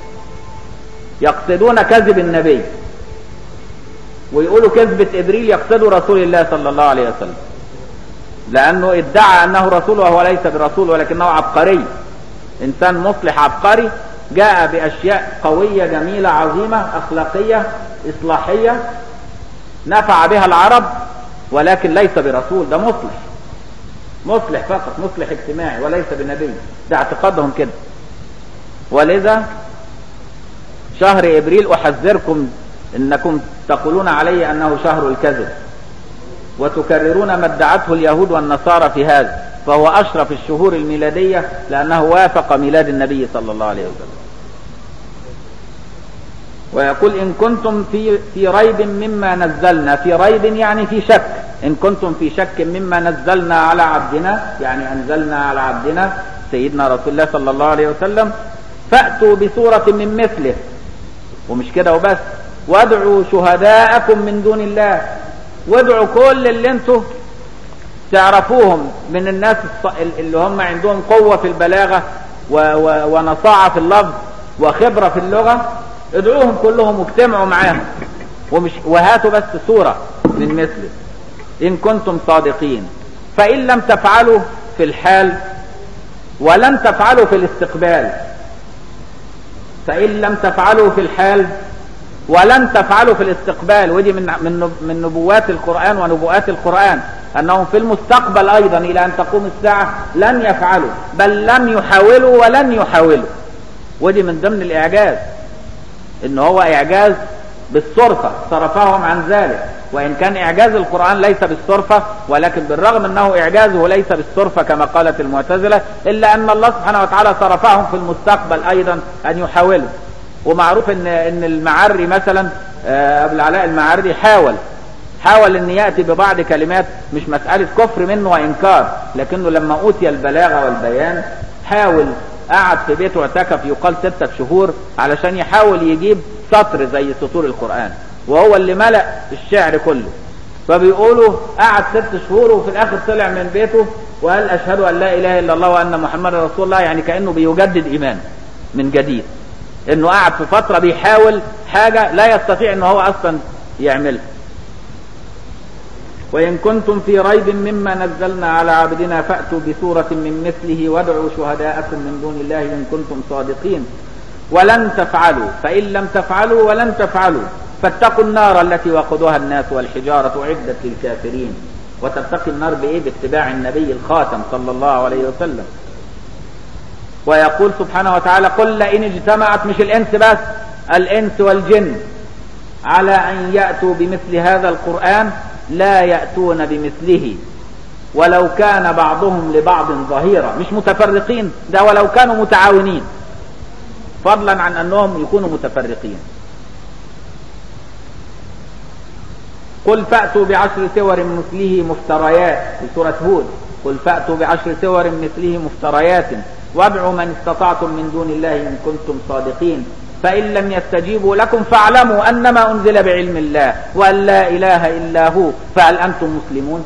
يقصدون كذب النبي ويقولوا كذبة إبريل يقصدوا رسول الله صلى الله عليه وسلم لأنه ادعى أنه رسول وهو ليس برسول ولكنه عبقري إنسان مصلح عبقري جاء بأشياء قوية جميلة عظيمة أخلاقية إصلاحية نفع بها العرب ولكن ليس برسول ده مصلح مصلح فقط مصلح اجتماعي وليس بنبي ده اعتقادهم كده ولذا شهر ابريل احذركم انكم تقولون علي انه شهر الكذب وتكررون ما ادعته اليهود والنصارى في هذا فهو اشرف الشهور الميلاديه لانه وافق ميلاد النبي صلى الله عليه وسلم ويقول إن كنتم في في ريب مما نزلنا في ريب يعني في شك إن كنتم في شك مما نزلنا على عبدنا يعني أنزلنا على عبدنا سيدنا رسول الله صلى الله عليه وسلم فأتوا بسورة من مثله ومش كده وبس وادعوا شهداءكم من دون الله وادعوا كل اللي انتم تعرفوهم من الناس اللي هم عندهم قوة في البلاغة ونصاعة في اللفظ وخبرة في اللغة ادعوهم كلهم واجتمعوا معاهم ومش وهاتوا بس صورة من مثله إن كنتم صادقين فإن لم تفعلوا في الحال ولن تفعلوا في الاستقبال فإن لم تفعلوا في الحال ولن تفعلوا في الاستقبال ودي من من من نبوات القرآن ونبوءات القرآن أنهم في المستقبل أيضا إلى أن تقوم الساعة لن يفعلوا بل لم يحاولوا ولن يحاولوا ودي من ضمن الإعجاز ان هو اعجاز بالصرفة صرفهم عن ذلك وان كان اعجاز القرآن ليس بالصرفة ولكن بالرغم انه اعجازه ليس بالصرفة كما قالت المعتزلة الا ان الله سبحانه وتعالى صرفهم في المستقبل ايضا ان يحاولوا ومعروف ان ان المعري مثلا ابو العلاء المعري حاول حاول ان ياتي ببعض كلمات مش مساله كفر منه وانكار لكنه لما اوتي البلاغه والبيان حاول قعد في بيته اعتكف يقال ستة شهور علشان يحاول يجيب سطر زي سطور القرآن وهو اللي ملأ الشعر كله فبيقولوا قعد ست شهور وفي الاخر طلع من بيته وقال اشهد ان لا اله الا الله وان محمد رسول الله يعني كانه بيجدد ايمان من جديد انه قعد في فتره بيحاول حاجه لا يستطيع ان هو اصلا يعملها وإن كنتم في ريب مما نزلنا على عبدنا فأتوا بسورة من مثله وادعوا شهداءكم من دون الله إن كنتم صادقين ولن تفعلوا فإن لم تفعلوا ولن تفعلوا فاتقوا النار التي وقودها الناس والحجارة أعدت للكافرين وتتقي النار بإيه باتباع النبي الخاتم صلى الله عليه وسلم ويقول سبحانه وتعالى قل لئن اجتمعت مش الإنس بس الإنس والجن على أن يأتوا بمثل هذا القرآن لا يأتون بمثله ولو كان بعضهم لبعض ظهيرا مش متفرقين ده ولو كانوا متعاونين فضلا عن أنهم يكونوا متفرقين قل فأتوا بعشر سور مثله مفتريات في سورة هود قل فأتوا بعشر سور مثله مفتريات وادعوا من استطعتم من دون الله إن كنتم صادقين فإن لم يستجيبوا لكم فاعلموا أنما أنزل بعلم الله وأن لا إله إلا هو فهل أنتم مسلمون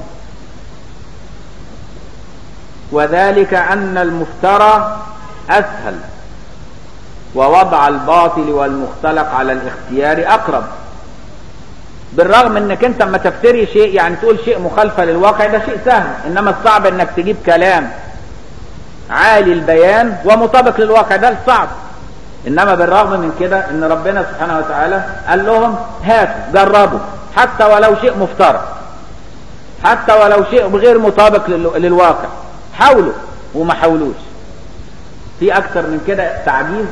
وذلك أن المفترى أسهل ووضع الباطل والمختلق على الاختيار أقرب بالرغم انك انت اما تفتري شيء يعني تقول شيء مخالفه للواقع ده شيء سهل انما الصعب انك تجيب كلام عالي البيان ومطابق للواقع ده الصعب انما بالرغم من كده ان ربنا سبحانه وتعالى قال لهم هاتوا جربوا حتى ولو شيء مفترض حتى ولو شيء غير مطابق للواقع حاولوا وما حاولوش في اكتر من كده تعجيز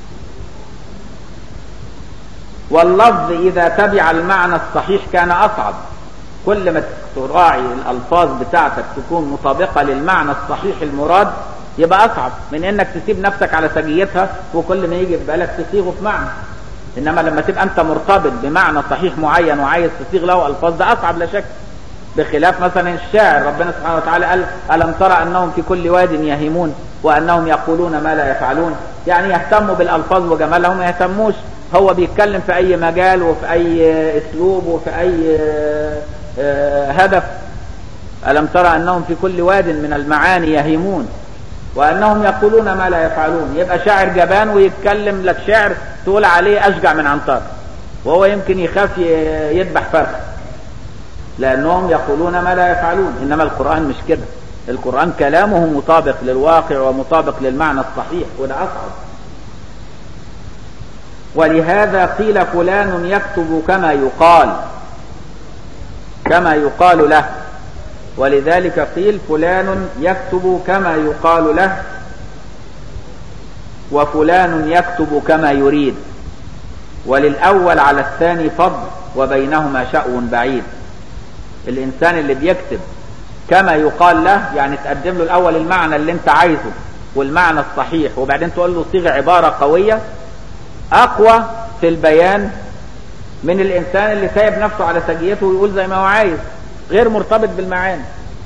واللفظ اذا تبع المعنى الصحيح كان اصعب كل ما تراعي الالفاظ بتاعتك تكون مطابقة للمعنى الصحيح المراد يبقى اصعب من انك تسيب نفسك على سجيتها وكل ما يجي في بالك تصيغه في معنى انما لما تبقى انت مرتبط بمعنى صحيح معين وعايز تصيغ له الفاظ ده اصعب لا شك بخلاف مثلا الشاعر ربنا سبحانه وتعالى قال ألم ترى أنهم في كل واد يهيمون وأنهم يقولون ما لا يفعلون يعني يهتموا بالألفاظ وجمالها وما يهتموش هو بيتكلم في أي مجال وفي أي أسلوب وفي أي هدف ألم ترى أنهم في كل واد من المعاني يهيمون وأنهم يقولون ما لا يفعلون يبقى شاعر جبان ويتكلم لك شعر تقول عليه أشجع من عنتر وهو يمكن يخاف يذبح فرخ لأنهم يقولون ما لا يفعلون إنما القرآن مش كده القرآن كلامه مطابق للواقع ومطابق للمعنى الصحيح وده أصعب ولهذا قيل فلان يكتب كما يقال كما يقال له ولذلك قيل فلان يكتب كما يقال له وفلان يكتب كما يريد وللأول على الثاني فضل وبينهما شأو بعيد الإنسان اللي بيكتب كما يقال له يعني تقدم له الأول المعنى اللي أنت عايزه والمعنى الصحيح وبعدين تقول له صيغة عبارة قوية أقوى في البيان من الإنسان اللي سايب نفسه على سجيته ويقول زي ما هو عايز غير مرتبط بالمعاني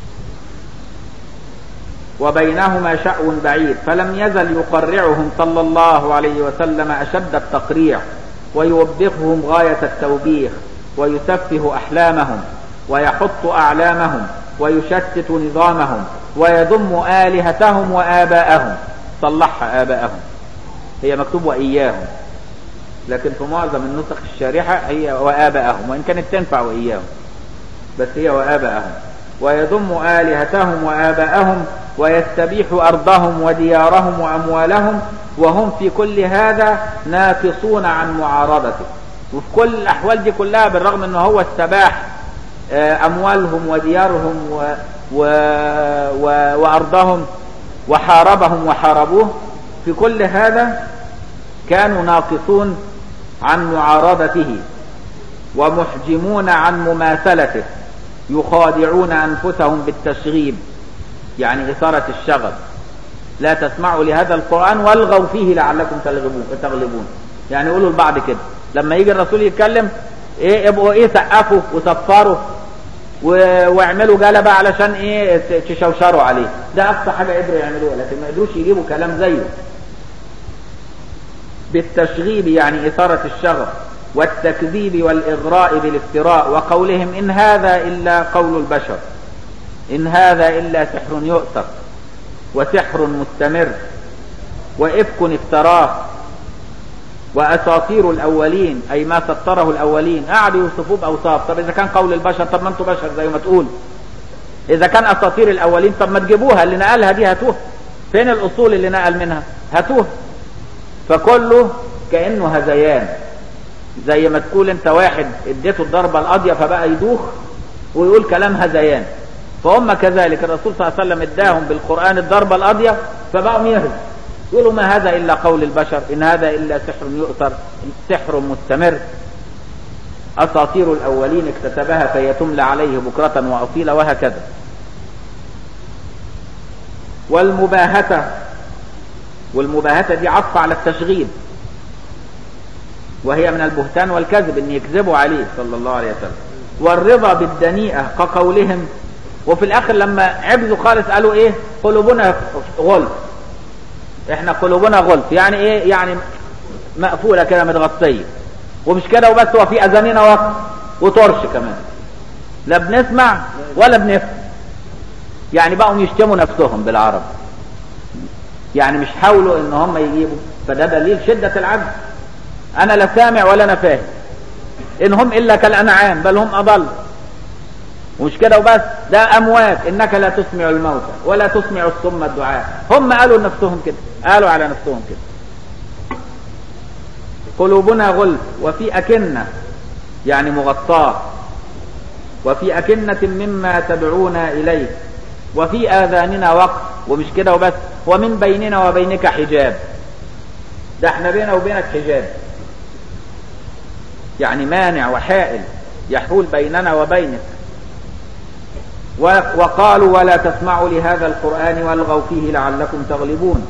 وبينهما شأو بعيد فلم يزل يقرعهم صلى الله عليه وسلم أشد التقريع ويوبخهم غاية التوبيخ ويسفه أحلامهم ويحط أعلامهم ويشتت نظامهم ويذم آلهتهم وآباءهم صلحها آباءهم هي مكتوب وإياهم لكن في معظم النسخ الشارحة هي وآباءهم وإن كانت تنفع وإياهم بس هي وآباءهم ويذم آلهتهم وآباءهم ويستبيح أرضهم وديارهم وأموالهم وهم في كل هذا ناقصون عن معارضته وفي كل الأحوال دي كلها بالرغم أنه هو استباح أموالهم وديارهم و و و وأرضهم وحاربهم وحاربوه في كل هذا كانوا ناقصون عن معارضته ومحجمون عن مماثلته يخادعون أنفسهم بالتشغيب يعني إثارة الشغب لا تسمعوا لهذا القرآن والغوا فيه لعلكم تغلبون تغلبون يعني يقولوا البعض كده لما يجي الرسول يتكلم ايه ابقوا ايه سقفوا وصفروا واعملوا جلبة علشان ايه تشوشروا عليه ده اقصى حاجة قدروا يعملوها لكن ما قدروش يجيبوا كلام زيه بالتشغيب يعني إثارة الشغب والتكذيب والإغراء بالافتراء وقولهم إن هذا إلا قول البشر إن هذا إلا سحر يؤثر وسحر مستمر وإفك افتراه وأساطير الأولين أي ما سطره الأولين قعدوا يوصفوه بأوصاف طب إذا كان قول البشر طب ما أنتم بشر زي ما تقول إذا كان أساطير الأولين طب ما تجيبوها اللي نقلها دي هاتوها فين الأصول اللي نقل منها هاتوها فكله كأنه هذيان زي ما تقول انت واحد اديته الضربة القاضية فبقى يدوخ ويقول كلام هذيان فهم كذلك الرسول صلى الله عليه وسلم اداهم بالقرآن الضربة القاضية فبقوا يهز يقولوا ما هذا إلا قول البشر إن هذا إلا سحر يؤثر سحر مستمر أساطير الأولين اكتتبها فهي تملى عليه بكرة وأصيلا وهكذا والمباهتة والمباهتة دي عطف على التشغيب وهي من البهتان والكذب ان يكذبوا عليه صلى الله عليه وسلم والرضا بالدنيئة كقولهم وفي الاخر لما عبزوا خالص قالوا ايه قلوبنا غلف احنا قلوبنا غلف يعني ايه يعني مقفولة كده متغطية ومش كده وبس هو في اذاننا وقت وطرش كمان لا بنسمع ولا بنفهم يعني بقوا يشتموا نفسهم بالعرب يعني مش حاولوا ان هم يجيبوا فده دليل شدة العجز انا لا سامع ولا انا فاهم ان هم الا كالانعام بل هم اضل ومش كده وبس ده اموات انك لا تسمع الموتى ولا تسمع الصم الدعاء هم قالوا لنفسهم كده قالوا على نفسهم كده قلوبنا غلف وفي اكنه يعني مغطاه وفي أكنة مما تدعونا إليه وفي آذاننا وقت ومش كده وبس ومن بيننا وبينك حجاب ده احنا بيننا وبينك حجاب يعني مانع وحائل يحول بيننا وبينك وقالوا ولا تسمعوا لهذا القرآن والغوا فيه لعلكم تغلبون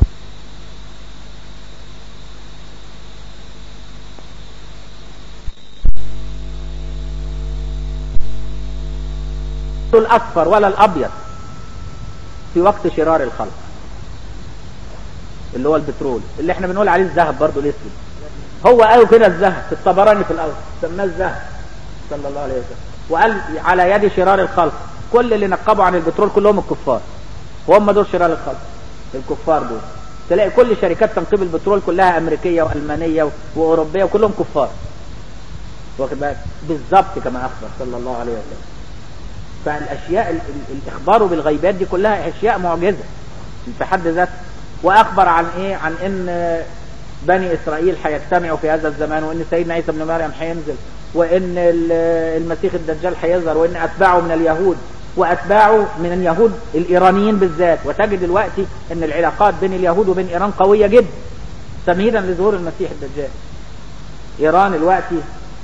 الأصفر ولا الأبيض في وقت شرار الخلق اللي هو البترول اللي احنا بنقول عليه الذهب برضه الاسود هو قالوا كده الذهب في الطبراني في الأرض سماه الذهب صلى الله عليه وسلم وقال على يد شرار الخلق كل اللي نقبوا عن البترول كلهم الكفار وهم دول شرار الخلق الكفار دول تلاقي كل شركات تنقيب البترول كلها امريكيه والمانيه واوروبيه وكلهم كفار واخد بالك بالظبط كما اخبر صلى الله عليه وسلم فالاشياء ال ال الاخبار بالغيبات دي كلها اشياء معجزه في حد ذاتها واخبر عن ايه عن ان بني اسرائيل هيجتمعوا في هذا الزمان وان سيدنا عيسى ابن مريم هينزل وان المسيح الدجال هيظهر وان اتباعه من اليهود واتباعه من اليهود الايرانيين بالذات وتجد دلوقتي ان العلاقات بين اليهود وبين ايران قويه جدا تمهيدا لظهور المسيح الدجال ايران دلوقتي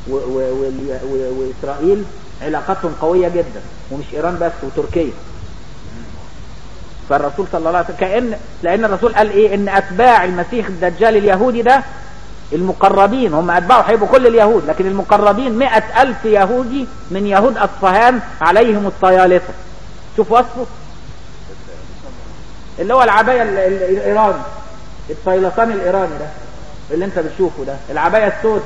واسرائيل علاقاتهم قويه جدا ومش ايران بس وتركيا فالرسول صلى الله عليه وسلم كأن لأن الرسول قال إيه إن أتباع المسيح الدجال اليهودي ده المقربين هم أتباعه هيبقوا كل اليهود لكن المقربين مئة ألف يهودي من يهود أصفهان عليهم الطيالسة شوف وصفه اللي هو العباية الإيراني الطيلسان الإيراني ده اللي انت بتشوفه ده العباية السود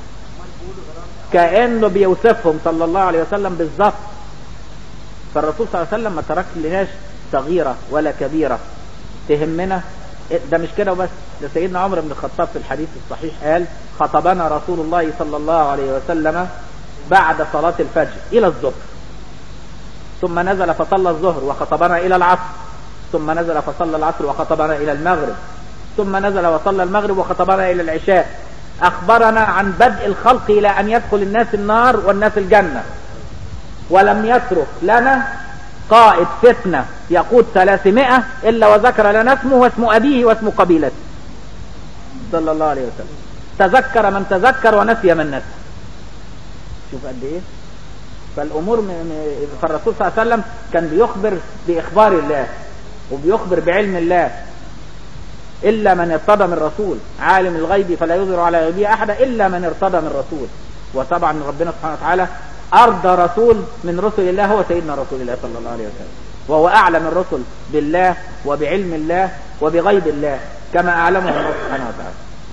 كأنه بيوصفهم صلى الله عليه وسلم بالظبط فالرسول صلى الله عليه وسلم ما ترك لناش صغيرة ولا كبيرة تهمنا ده مش كده وبس ده سيدنا عمر بن الخطاب في الحديث الصحيح قال خطبنا رسول الله صلى الله عليه وسلم بعد صلاة الفجر إلى الظهر ثم نزل فصلى الظهر وخطبنا إلى العصر ثم نزل فصلى العصر وخطبنا إلى المغرب ثم نزل وصلى المغرب وخطبنا إلى العشاء أخبرنا عن بدء الخلق إلى أن يدخل الناس النار والناس الجنة ولم يترك لنا قائد فتنة يقود ثلاثمائة إلا وذكر لنا اسمه واسم أبيه واسم قبيلته صلى الله عليه وسلم تذكر من تذكر ونسي من نسي شوف قد ايه فالامور م... فالرسول صلى الله عليه وسلم كان بيخبر باخبار الله وبيخبر بعلم الله الا من ارتضى من رسول عالم الغيب فلا يظهر على غيبه احدا الا من ارتضى من رسول وطبعا ربنا سبحانه وتعالى ارضى رسول من رسل الله هو سيدنا رسول الله صلى الله عليه وسلم وهو اعلم الرسل بالله وبعلم الله وبغيب الله كما اعلمه الله سبحانه وتعالى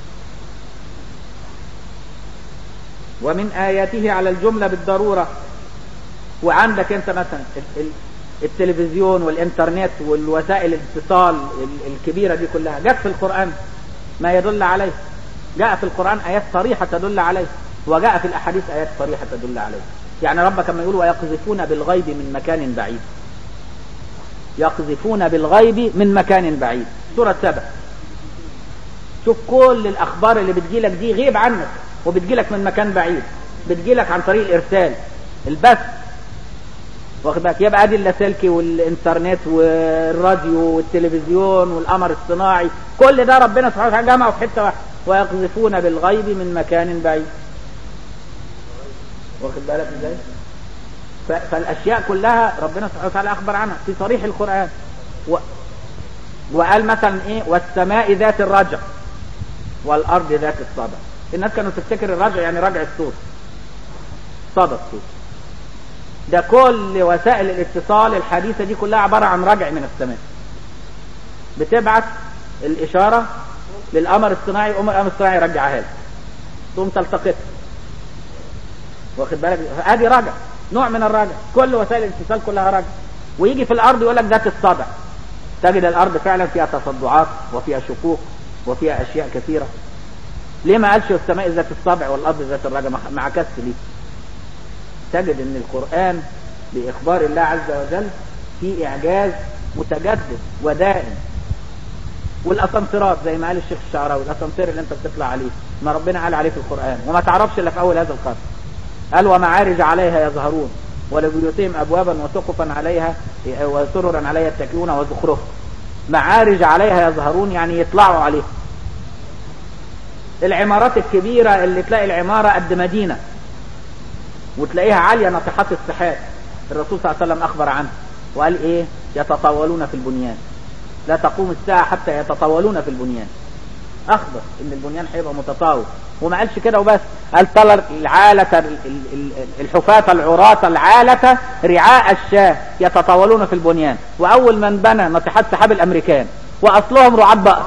ومن آياته على الجملة بالضرورة وعندك انت مثلا التلفزيون والانترنت والوسائل الاتصال الكبيرة دي كلها جاءت في القرآن ما يدل عليه جاء في القرآن آيات صريحة تدل عليه وجاء في الأحاديث آيات صريحة تدل عليه يعني ربك كما يقول ويقذفون بالغيب من مكان بعيد يقذفون بالغيب من مكان بعيد سورة سبع شوف كل الأخبار اللي بتجيلك دي غيب عنك وبتجيلك من مكان بعيد بتجيلك عن طريق الارسال البث واخد بالك يبقى ادي اللاسلكي والانترنت والراديو والتلفزيون والقمر الصناعي كل ده ربنا سبحانه وتعالى جمعه في حته واحده ويقذفون بالغيب من مكان بعيد واخد بالك ازاي فالاشياء كلها ربنا سبحانه وتعالى اخبر عنها في صريح القران و... وقال مثلا ايه والسماء ذات الرجع والارض ذات الصدع الناس كانوا تفتكر الرجع يعني رجع الصوت صدى الصوت ده كل وسائل الاتصال الحديثة دي كلها عبارة عن رجع من السماء بتبعت الإشارة للقمر الصناعي يقوم القمر الصناعي يرجعها لك تقوم تلتقط واخد بالك ادي رجع نوع من الرجع كل وسائل الاتصال كلها رجع ويجي في الارض يقول لك ذات الصدع تجد الارض فعلا فيها تصدعات وفيها شقوق وفيها اشياء كثيره ليه ما قالش السماء ذات الصبع والارض ذات الرجع مع كس ليه تجد ان القرآن بإخبار الله عز وجل في إعجاز متجدد ودائم والأسانسيرات زي ما قال الشيخ الشعراوي الأسانسير اللي أنت بتطلع عليه ما ربنا قال عليه في القرآن وما تعرفش إلا في أول هذا القرن قال ومعارج عليها يظهرون ولبيوتهم ابوابا وسقفا عليها وسررا عليها يتكئون وزخرفا معارج عليها يظهرون يعني يطلعوا عليها العمارات الكبيرة اللي تلاقي العمارة قد مدينة وتلاقيها عالية ناطحات السحاب الرسول صلى الله عليه وسلم أخبر عنها وقال إيه يتطاولون في البنيان لا تقوم الساعة حتى يتطاولون في البنيان أخبر إن البنيان هيبقى متطاول وما قالش كده وبس قال طلر العالة الحفاة العراة العالة رعاء الشاة يتطاولون في البنيان وأول من بنى ناطحات سحاب الأمريكان وأصلهم رعاة بقر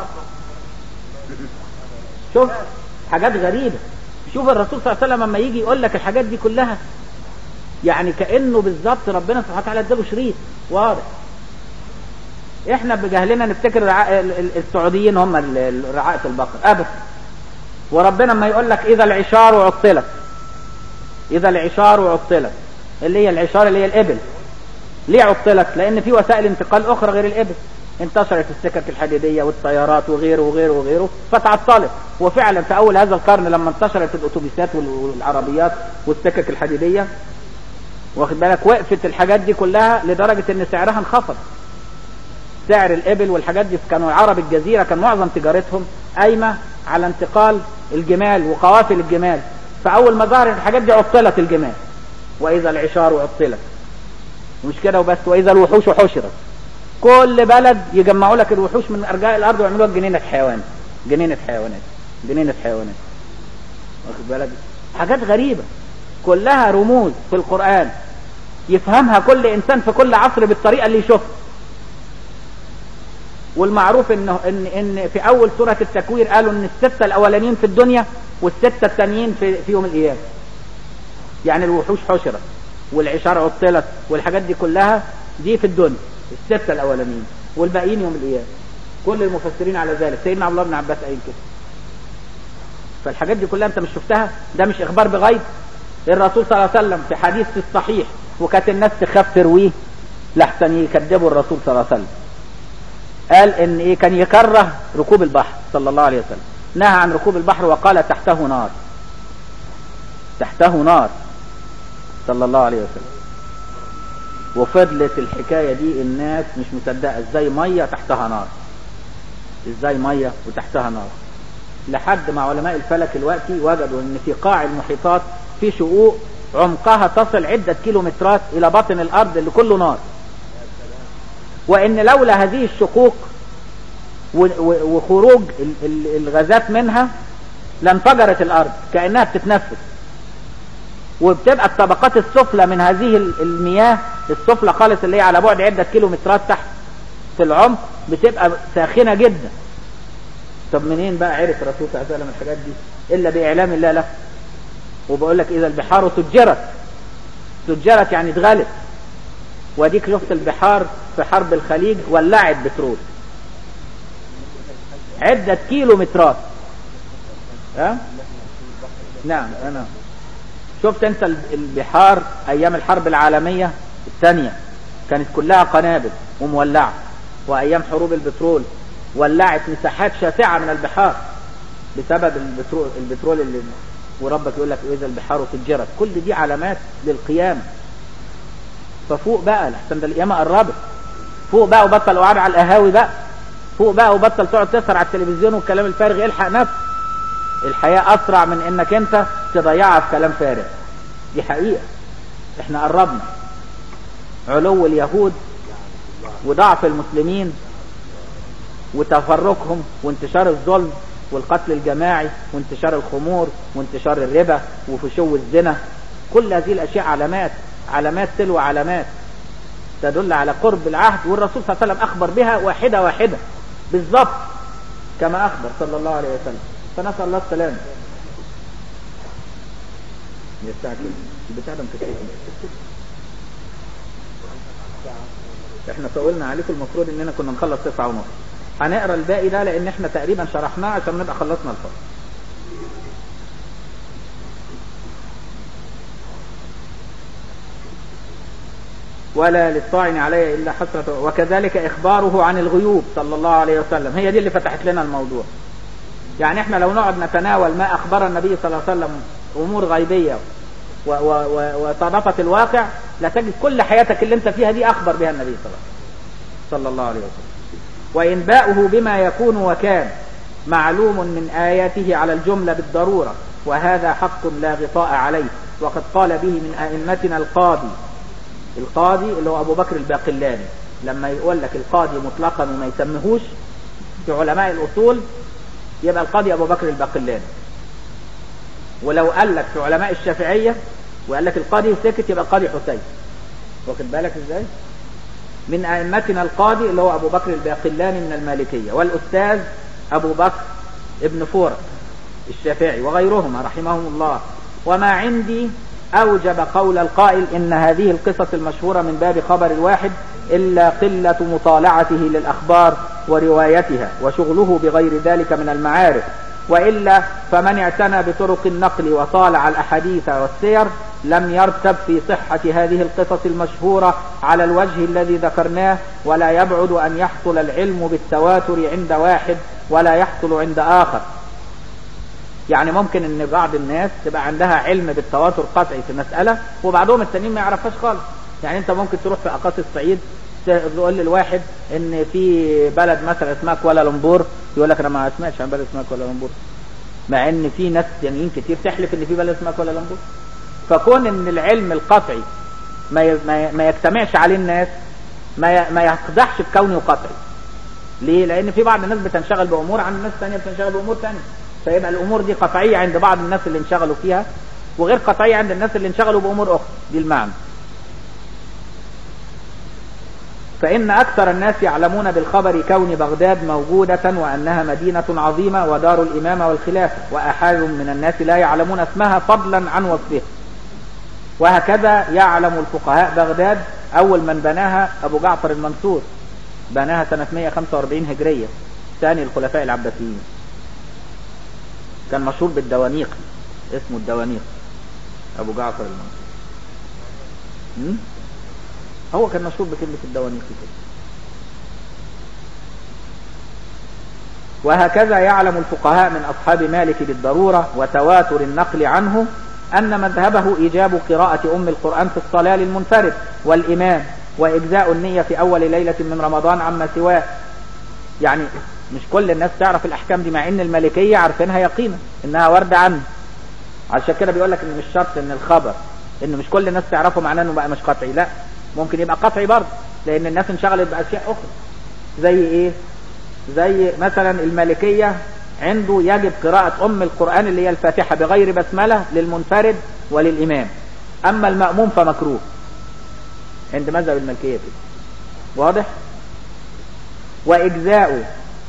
شوف حاجات غريبة شوف الرسول صلى الله عليه وسلم لما يجي يقول لك الحاجات دي كلها يعني كأنه بالظبط ربنا سبحانه وتعالى اداله شريط واضح احنا بجهلنا نفتكر السعوديين هم رعاة البقر ابدا وربنا ما يقول لك اذا العشار عطلت اذا العشار عطلت اللي هي العشار اللي هي الابل ليه عطلت لان في وسائل انتقال اخرى غير الابل انتشرت السكك الحديديه والطيارات وغيره وغيره وغيره فتعطلت وفعلا في اول هذا القرن لما انتشرت الاتوبيسات والعربيات والسكك الحديديه واخد بالك وقفت الحاجات دي كلها لدرجه ان سعرها انخفض سعر الابل والحاجات دي كانوا عرب الجزيره كان معظم تجارتهم قايمه على انتقال الجمال وقوافل الجمال فاول ما ظهرت الحاجات دي عطلت الجمال واذا العشار عطلت مش كده وبس واذا الوحوش حشرت كل بلد يجمعوا لك الوحوش من ارجاء الارض ويعملوا لك جنينه حيوان جنينه حيوانات جنينه حيوانات واخد بالك حاجات غريبه كلها رموز في القران يفهمها كل انسان في كل عصر بالطريقه اللي يشوفها والمعروف انه ان ان في اول سوره التكوير قالوا ان السته الاولانيين في الدنيا والسته الثانيين في, في يوم القيامه يعني الوحوش حشرت والعشار عطلت والحاجات دي كلها دي في الدنيا الستة الأولانيين والباقيين يوم القيامة كل المفسرين على ذلك سيدنا عبد الله بن عباس قايل كده فالحاجات دي كلها انت مش شفتها ده مش اخبار بغيب الرسول صلى الله عليه وسلم في حديث الصحيح وكانت الناس تخاف ترويه لحسن يكذبوا الرسول صلى الله عليه وسلم قال ان ايه كان يكره ركوب البحر صلى الله عليه وسلم نهى عن ركوب البحر وقال تحته نار تحته نار صلى الله عليه وسلم وفضلت الحكاية دي الناس مش مصدقة ازاي مية تحتها نار ازاي مية وتحتها نار لحد ما علماء الفلك الوقتي وجدوا ان في قاع المحيطات في شقوق عمقها تصل عدة كيلومترات الى باطن الارض اللي كله نار وان لولا هذه الشقوق وخروج الغازات منها لانفجرت الارض كأنها بتتنفس وبتبقى الطبقات السفلى من هذه المياه السفلى خالص اللي هي على بعد عدة كيلومترات تحت في العمق بتبقى ساخنة جدا طب منين بقى عرف الرسول صلى الله عليه وسلم الحاجات دي الا باعلام الله له وبقول لك اذا البحار سجرت سجرت يعني اتغلت واديك شفت البحار في حرب الخليج ولعت بترول عدة كيلومترات ها نعم انا شفت انت البحار ايام الحرب العالمية الثانية كانت كلها قنابل ومولعة وايام حروب البترول ولعت مساحات شاسعة من البحار بسبب البترول, البترول اللي وربك يقول لك اذا البحار سجرت كل دي علامات للقيامة ففوق بقى لحسن ده القيامة قربت فوق بقى وبطل قعد على القهاوي بقى فوق بقى وبطل تقعد تسهر على التلفزيون والكلام الفارغ الحق نفسك الحياة اسرع من انك انت تضيعها في كلام فارغ دي حقيقة احنا قربنا علو اليهود وضعف المسلمين وتفرقهم وانتشار الظلم والقتل الجماعي وانتشار الخمور وانتشار الربا وفشو الزنا كل هذه الاشياء علامات علامات تلو علامات تدل على قرب العهد والرسول صلى الله عليه وسلم اخبر بها واحدة واحدة بالضبط كما اخبر صلى الله عليه وسلم فنسأل الله السلامة يستعجل البتاع ده مكتب احنا طولنا عليكم المفروض اننا كنا نخلص تسعة ونص هنقرا الباقي ده لان احنا تقريبا شرحناه عشان نبقى خلصنا الفصل ولا للطاعن علي الا حسرة وكذلك اخباره عن الغيوب صلى الله عليه وسلم هي دي اللي فتحت لنا الموضوع يعني احنا لو نقعد نتناول ما اخبر النبي صلى الله عليه وسلم امور غيبية وصادفت الواقع لا تجد كل حياتك اللي انت فيها دي اخبر بها النبي صلى الله عليه وسلم صلى الله عليه وسلم وإنباؤه بما يكون وكان معلوم من آياته على الجملة بالضرورة وهذا حق لا غطاء عليه وقد قال به من أئمتنا القاضي القاضي اللي هو أبو بكر الباقلاني لما يقول لك القاضي مطلقا وما يسميهوش في علماء الأصول يبقى القاضي أبو بكر الباقلاني ولو قال لك في علماء الشافعية وقال لك القاضي سكت يبقى القاضي حسين واخد بالك ازاي من أئمتنا القاضي اللي هو أبو بكر الباقلاني من المالكية والأستاذ أبو بكر ابن فورة الشافعي وغيرهما رحمهم الله وما عندي أوجب قول القائل إن هذه القصص المشهورة من باب خبر الواحد إلا قلة مطالعته للأخبار وروايتها وشغله بغير ذلك من المعارف وإلا فمن اعتنى بطرق النقل وطالع الأحاديث والسير لم يرتب في صحة هذه القصص المشهورة على الوجه الذي ذكرناه ولا يبعد أن يحصل العلم بالتواتر عند واحد ولا يحصل عند آخر يعني ممكن ان بعض الناس تبقى عندها علم بالتواتر قطعي في مسألة وبعضهم التانيين ما يعرفهاش خالص يعني انت ممكن تروح في اقاصي الصعيد تقول للواحد ان في بلد مثلا اسمها كوالالمبور يقول لك انا ما سمعتش عن بلد اسمها كوالالمبور مع ان في ناس تانيين كتير تحلف ان في بلد اسمها كوالالمبور فكون ان العلم القطعي ما ما يجتمعش عليه الناس ما ما يقدحش بكونه قطعي ليه لان في بعض الناس بتنشغل بامور عن الناس الثانيه بتنشغل بامور ثانيه فيبقى الامور دي قطعيه عند بعض الناس اللي انشغلوا فيها وغير قطعيه عند الناس اللي انشغلوا بامور اخرى دي المعنى فإن أكثر الناس يعلمون بالخبر كون بغداد موجودة وأنها مدينة عظيمة ودار الإمامة والخلافة وأحاد من الناس لا يعلمون اسمها فضلا عن وصفها وهكذا يعلم الفقهاء بغداد أول من بناها أبو جعفر المنصور بناها سنة 145 هجرية ثاني الخلفاء العباسيين كان مشهور بالدوانيق اسمه الدوانيق أبو جعفر المنصور هو كان مشهور بكلمة الدوانيق كده وهكذا يعلم الفقهاء من أصحاب مالك بالضرورة وتواتر النقل عنه أن مذهبه إيجاب قراءة أم القرآن في الصلاة للمنفرد والإمام وإجزاء النية في أول ليلة من رمضان عما سواه يعني مش كل الناس تعرف الأحكام دي مع إن المالكية عارفينها يقينا إنها واردة عنه عشان كده بيقول لك إن مش شرط إن الخبر إن مش كل الناس تعرفه معناه إنه بقى مش قطعي لا ممكن يبقى قطعي برضه لأن الناس انشغلت بأشياء أخرى زي إيه؟ زي مثلا المالكية عنده يجب قراءة أم القرآن اللي هي الفاتحة بغير بسملة للمنفرد وللإمام أما المأموم فمكروه عند مذهب المالكية كده واضح وإجزاء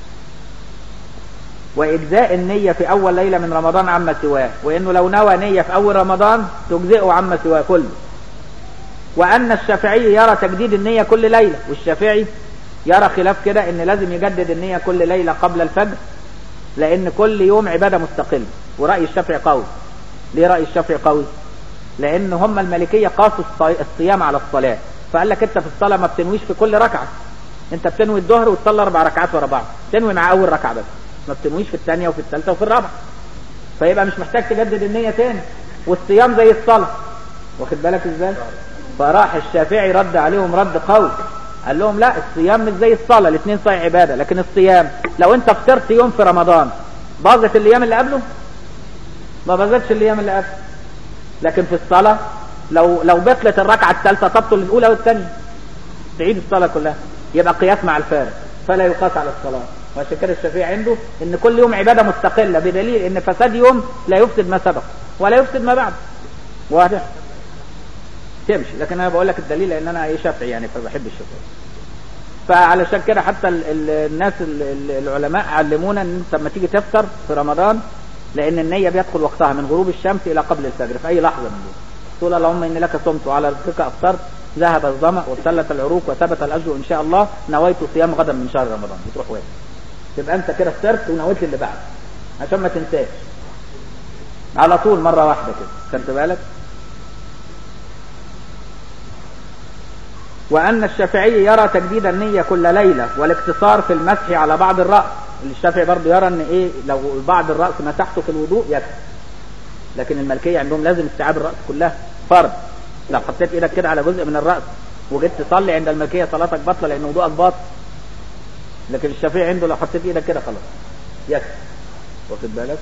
وإجزاء النية في أول ليلة من رمضان عما سواه وإنه لو نوى نية في أول رمضان تجزئه عما سواه كله وأن الشافعي يرى تجديد النية كل ليلة والشافعي يرى خلاف كده إن لازم يجدد النية كل ليلة قبل الفجر لأن كل يوم عبادة مستقلة ورأي الشافعي قوي ليه رأي الشافعي قوي لأن هم الملكية قاسوا الصيام على الصلاة فقال لك أنت في الصلاة ما بتنويش في كل ركعة أنت بتنوي الظهر وتصلي أربع ركعات ورا بعض تنوي مع أول ركعة بس ما بتنويش في الثانية وفي الثالثة وفي الرابعة فيبقى مش محتاج تجدد النية تاني والصيام زي الصلاة واخد بالك ازاي فراح الشافعي رد عليهم رد قوي قال لهم لا الصيام مش زي الصلاة الاثنين صحيح عبادة لكن الصيام لو انت فطرت يوم في رمضان باظت الايام اللي قبله ما باظتش الايام اللي قبله لكن في الصلاة لو لو بطلت الركعة الثالثة تبطل الاولى والثانية تعيد الصلاة كلها يبقى قياس مع الفارق فلا يقاس على الصلاة وعشان كده الشافعي عنده ان كل يوم عبادة مستقلة بدليل ان فساد يوم لا يفسد ما سبق ولا يفسد ما بعد واضح تمشي لكن انا بقول لك الدليل لان انا ايه شافعي يعني فبحب الشافعي فعلشان كده حتى ال ال الناس ال العلماء علمونا ان انت لما تيجي تفطر في رمضان لان النية بيدخل وقتها من غروب الشمس الى قبل الفجر في اي لحظة من دول تقول اللهم اني لك صمت وعلى رزقك افطرت ذهب الظمأ وابتلت العروق وثبت الاجر ان شاء الله نويت صيام غدا من شهر رمضان بتروح واقف تبقى انت كده فطرت ونويت اللي بعد عشان ما تنساش على طول مرة واحدة كده خدت بالك وأن الشافعي يرى تجديد النية كل ليلة والاقتصار في المسح على بعض الرأس الشافعي برضه يرى ان ايه لو بعض الرأس مسحته في الوضوء يكفي لكن الملكية عندهم لازم استيعاب الرأس كلها فرض لو حطيت ايدك كده على جزء من الرأس وجيت تصلي عند الملكية صلاتك باطلة لان وضوءك باطل لكن الشافعي عنده لو حطيت ايدك كده خلاص يكفي واخد بالك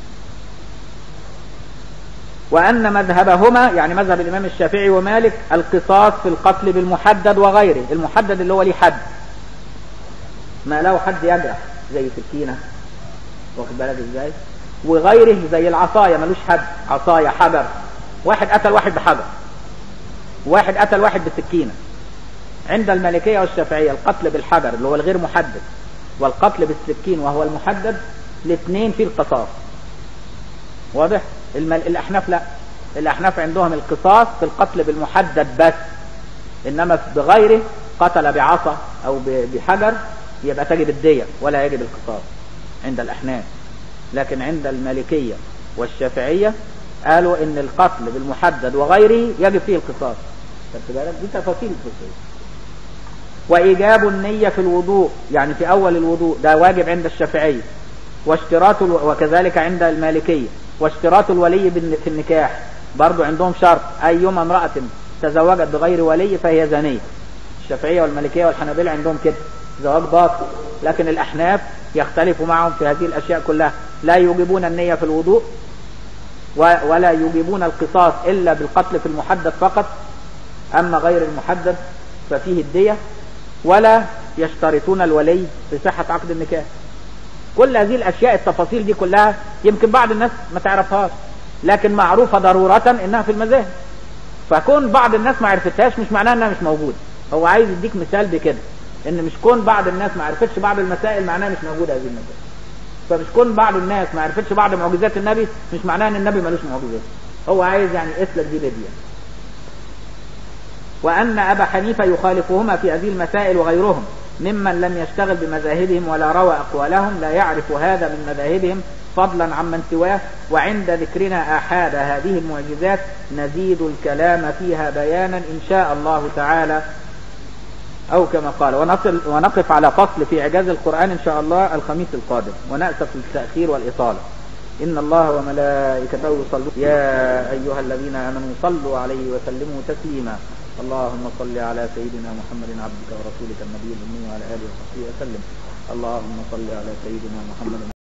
وأن مذهبهما يعني مذهب الإمام الشافعي ومالك القصاص في القتل بالمحدد وغيره المحدد اللي هو ليه حد ما له حد يجرح زي سكينة واخد بالك ازاي وغيره زي العصاية ملوش حد عصاية حجر واحد قتل واحد بحجر واحد قتل واحد بسكينة عند المالكية والشافعية القتل بالحجر اللي هو الغير محدد والقتل بالسكين وهو المحدد الاثنين في القصاص واضح المل... الأحناف لا الأحناف عندهم القصاص في القتل بالمحدد بس إنما بغيره قتل بعصا أو بحجر يبقى تجب الدية ولا يجب القصاص عند الأحناف لكن عند المالكية والشافعية قالوا إن القتل بالمحدد وغيره يجب فيه القصاص خدت بالك دي تفاصيل الفقهية وإيجاب النية في الوضوء يعني في أول الوضوء ده واجب عند الشافعية واشتراط ال... وكذلك عند المالكية واشتراط الولي في النكاح برضو عندهم شرط أيما امرأة تزوجت بغير ولي فهي زانية الشافعية والمالكية والحنابلة عندهم كده زواج باطل لكن الأحناف يختلف معهم في هذه الأشياء كلها لا يوجبون النية في الوضوء ولا يوجبون القصاص إلا بالقتل في المحدد فقط أما غير المحدد ففيه الدية ولا يشترطون الولي في صحة عقد النكاح كل هذه الأشياء التفاصيل دي كلها يمكن بعض الناس ما تعرفهاش لكن معروفة ضرورة إنها في المذاهب فكون بعض الناس ما عرفتهاش مش معناها إنها مش موجودة هو عايز يديك مثال بكده إن مش كون بعض الناس ما عرفتش بعض المسائل معناها مش موجودة هذه المسائل فمش كون بعض الناس ما عرفتش بعض معجزات النبي مش معناها إن النبي ملوش معجزات هو عايز يعني اسلك دي بدي وأن أبا حنيفة يخالفهما في هذه المسائل وغيرهم ممن لم يشتغل بمذاهبهم ولا روى أقوالهم لا يعرف هذا من مذاهبهم فضلا عمن سواه وعند ذكرنا آحاد هذه المعجزات نزيد الكلام فيها بيانا إن شاء الله تعالى أو كما قال ونصل ونقف على فصل في إعجاز القرآن إن شاء الله الخميس القادم ونأسف للتأخير والإطالة إن الله وملائكته يصلون يا أيها الذين آمنوا صلوا عليه وسلموا تسليما اللهم صل على سيدنا محمد عبدك ورسولك النبي الأمي وعلى آله وصحبه وسلم اللهم صل على سيدنا محمد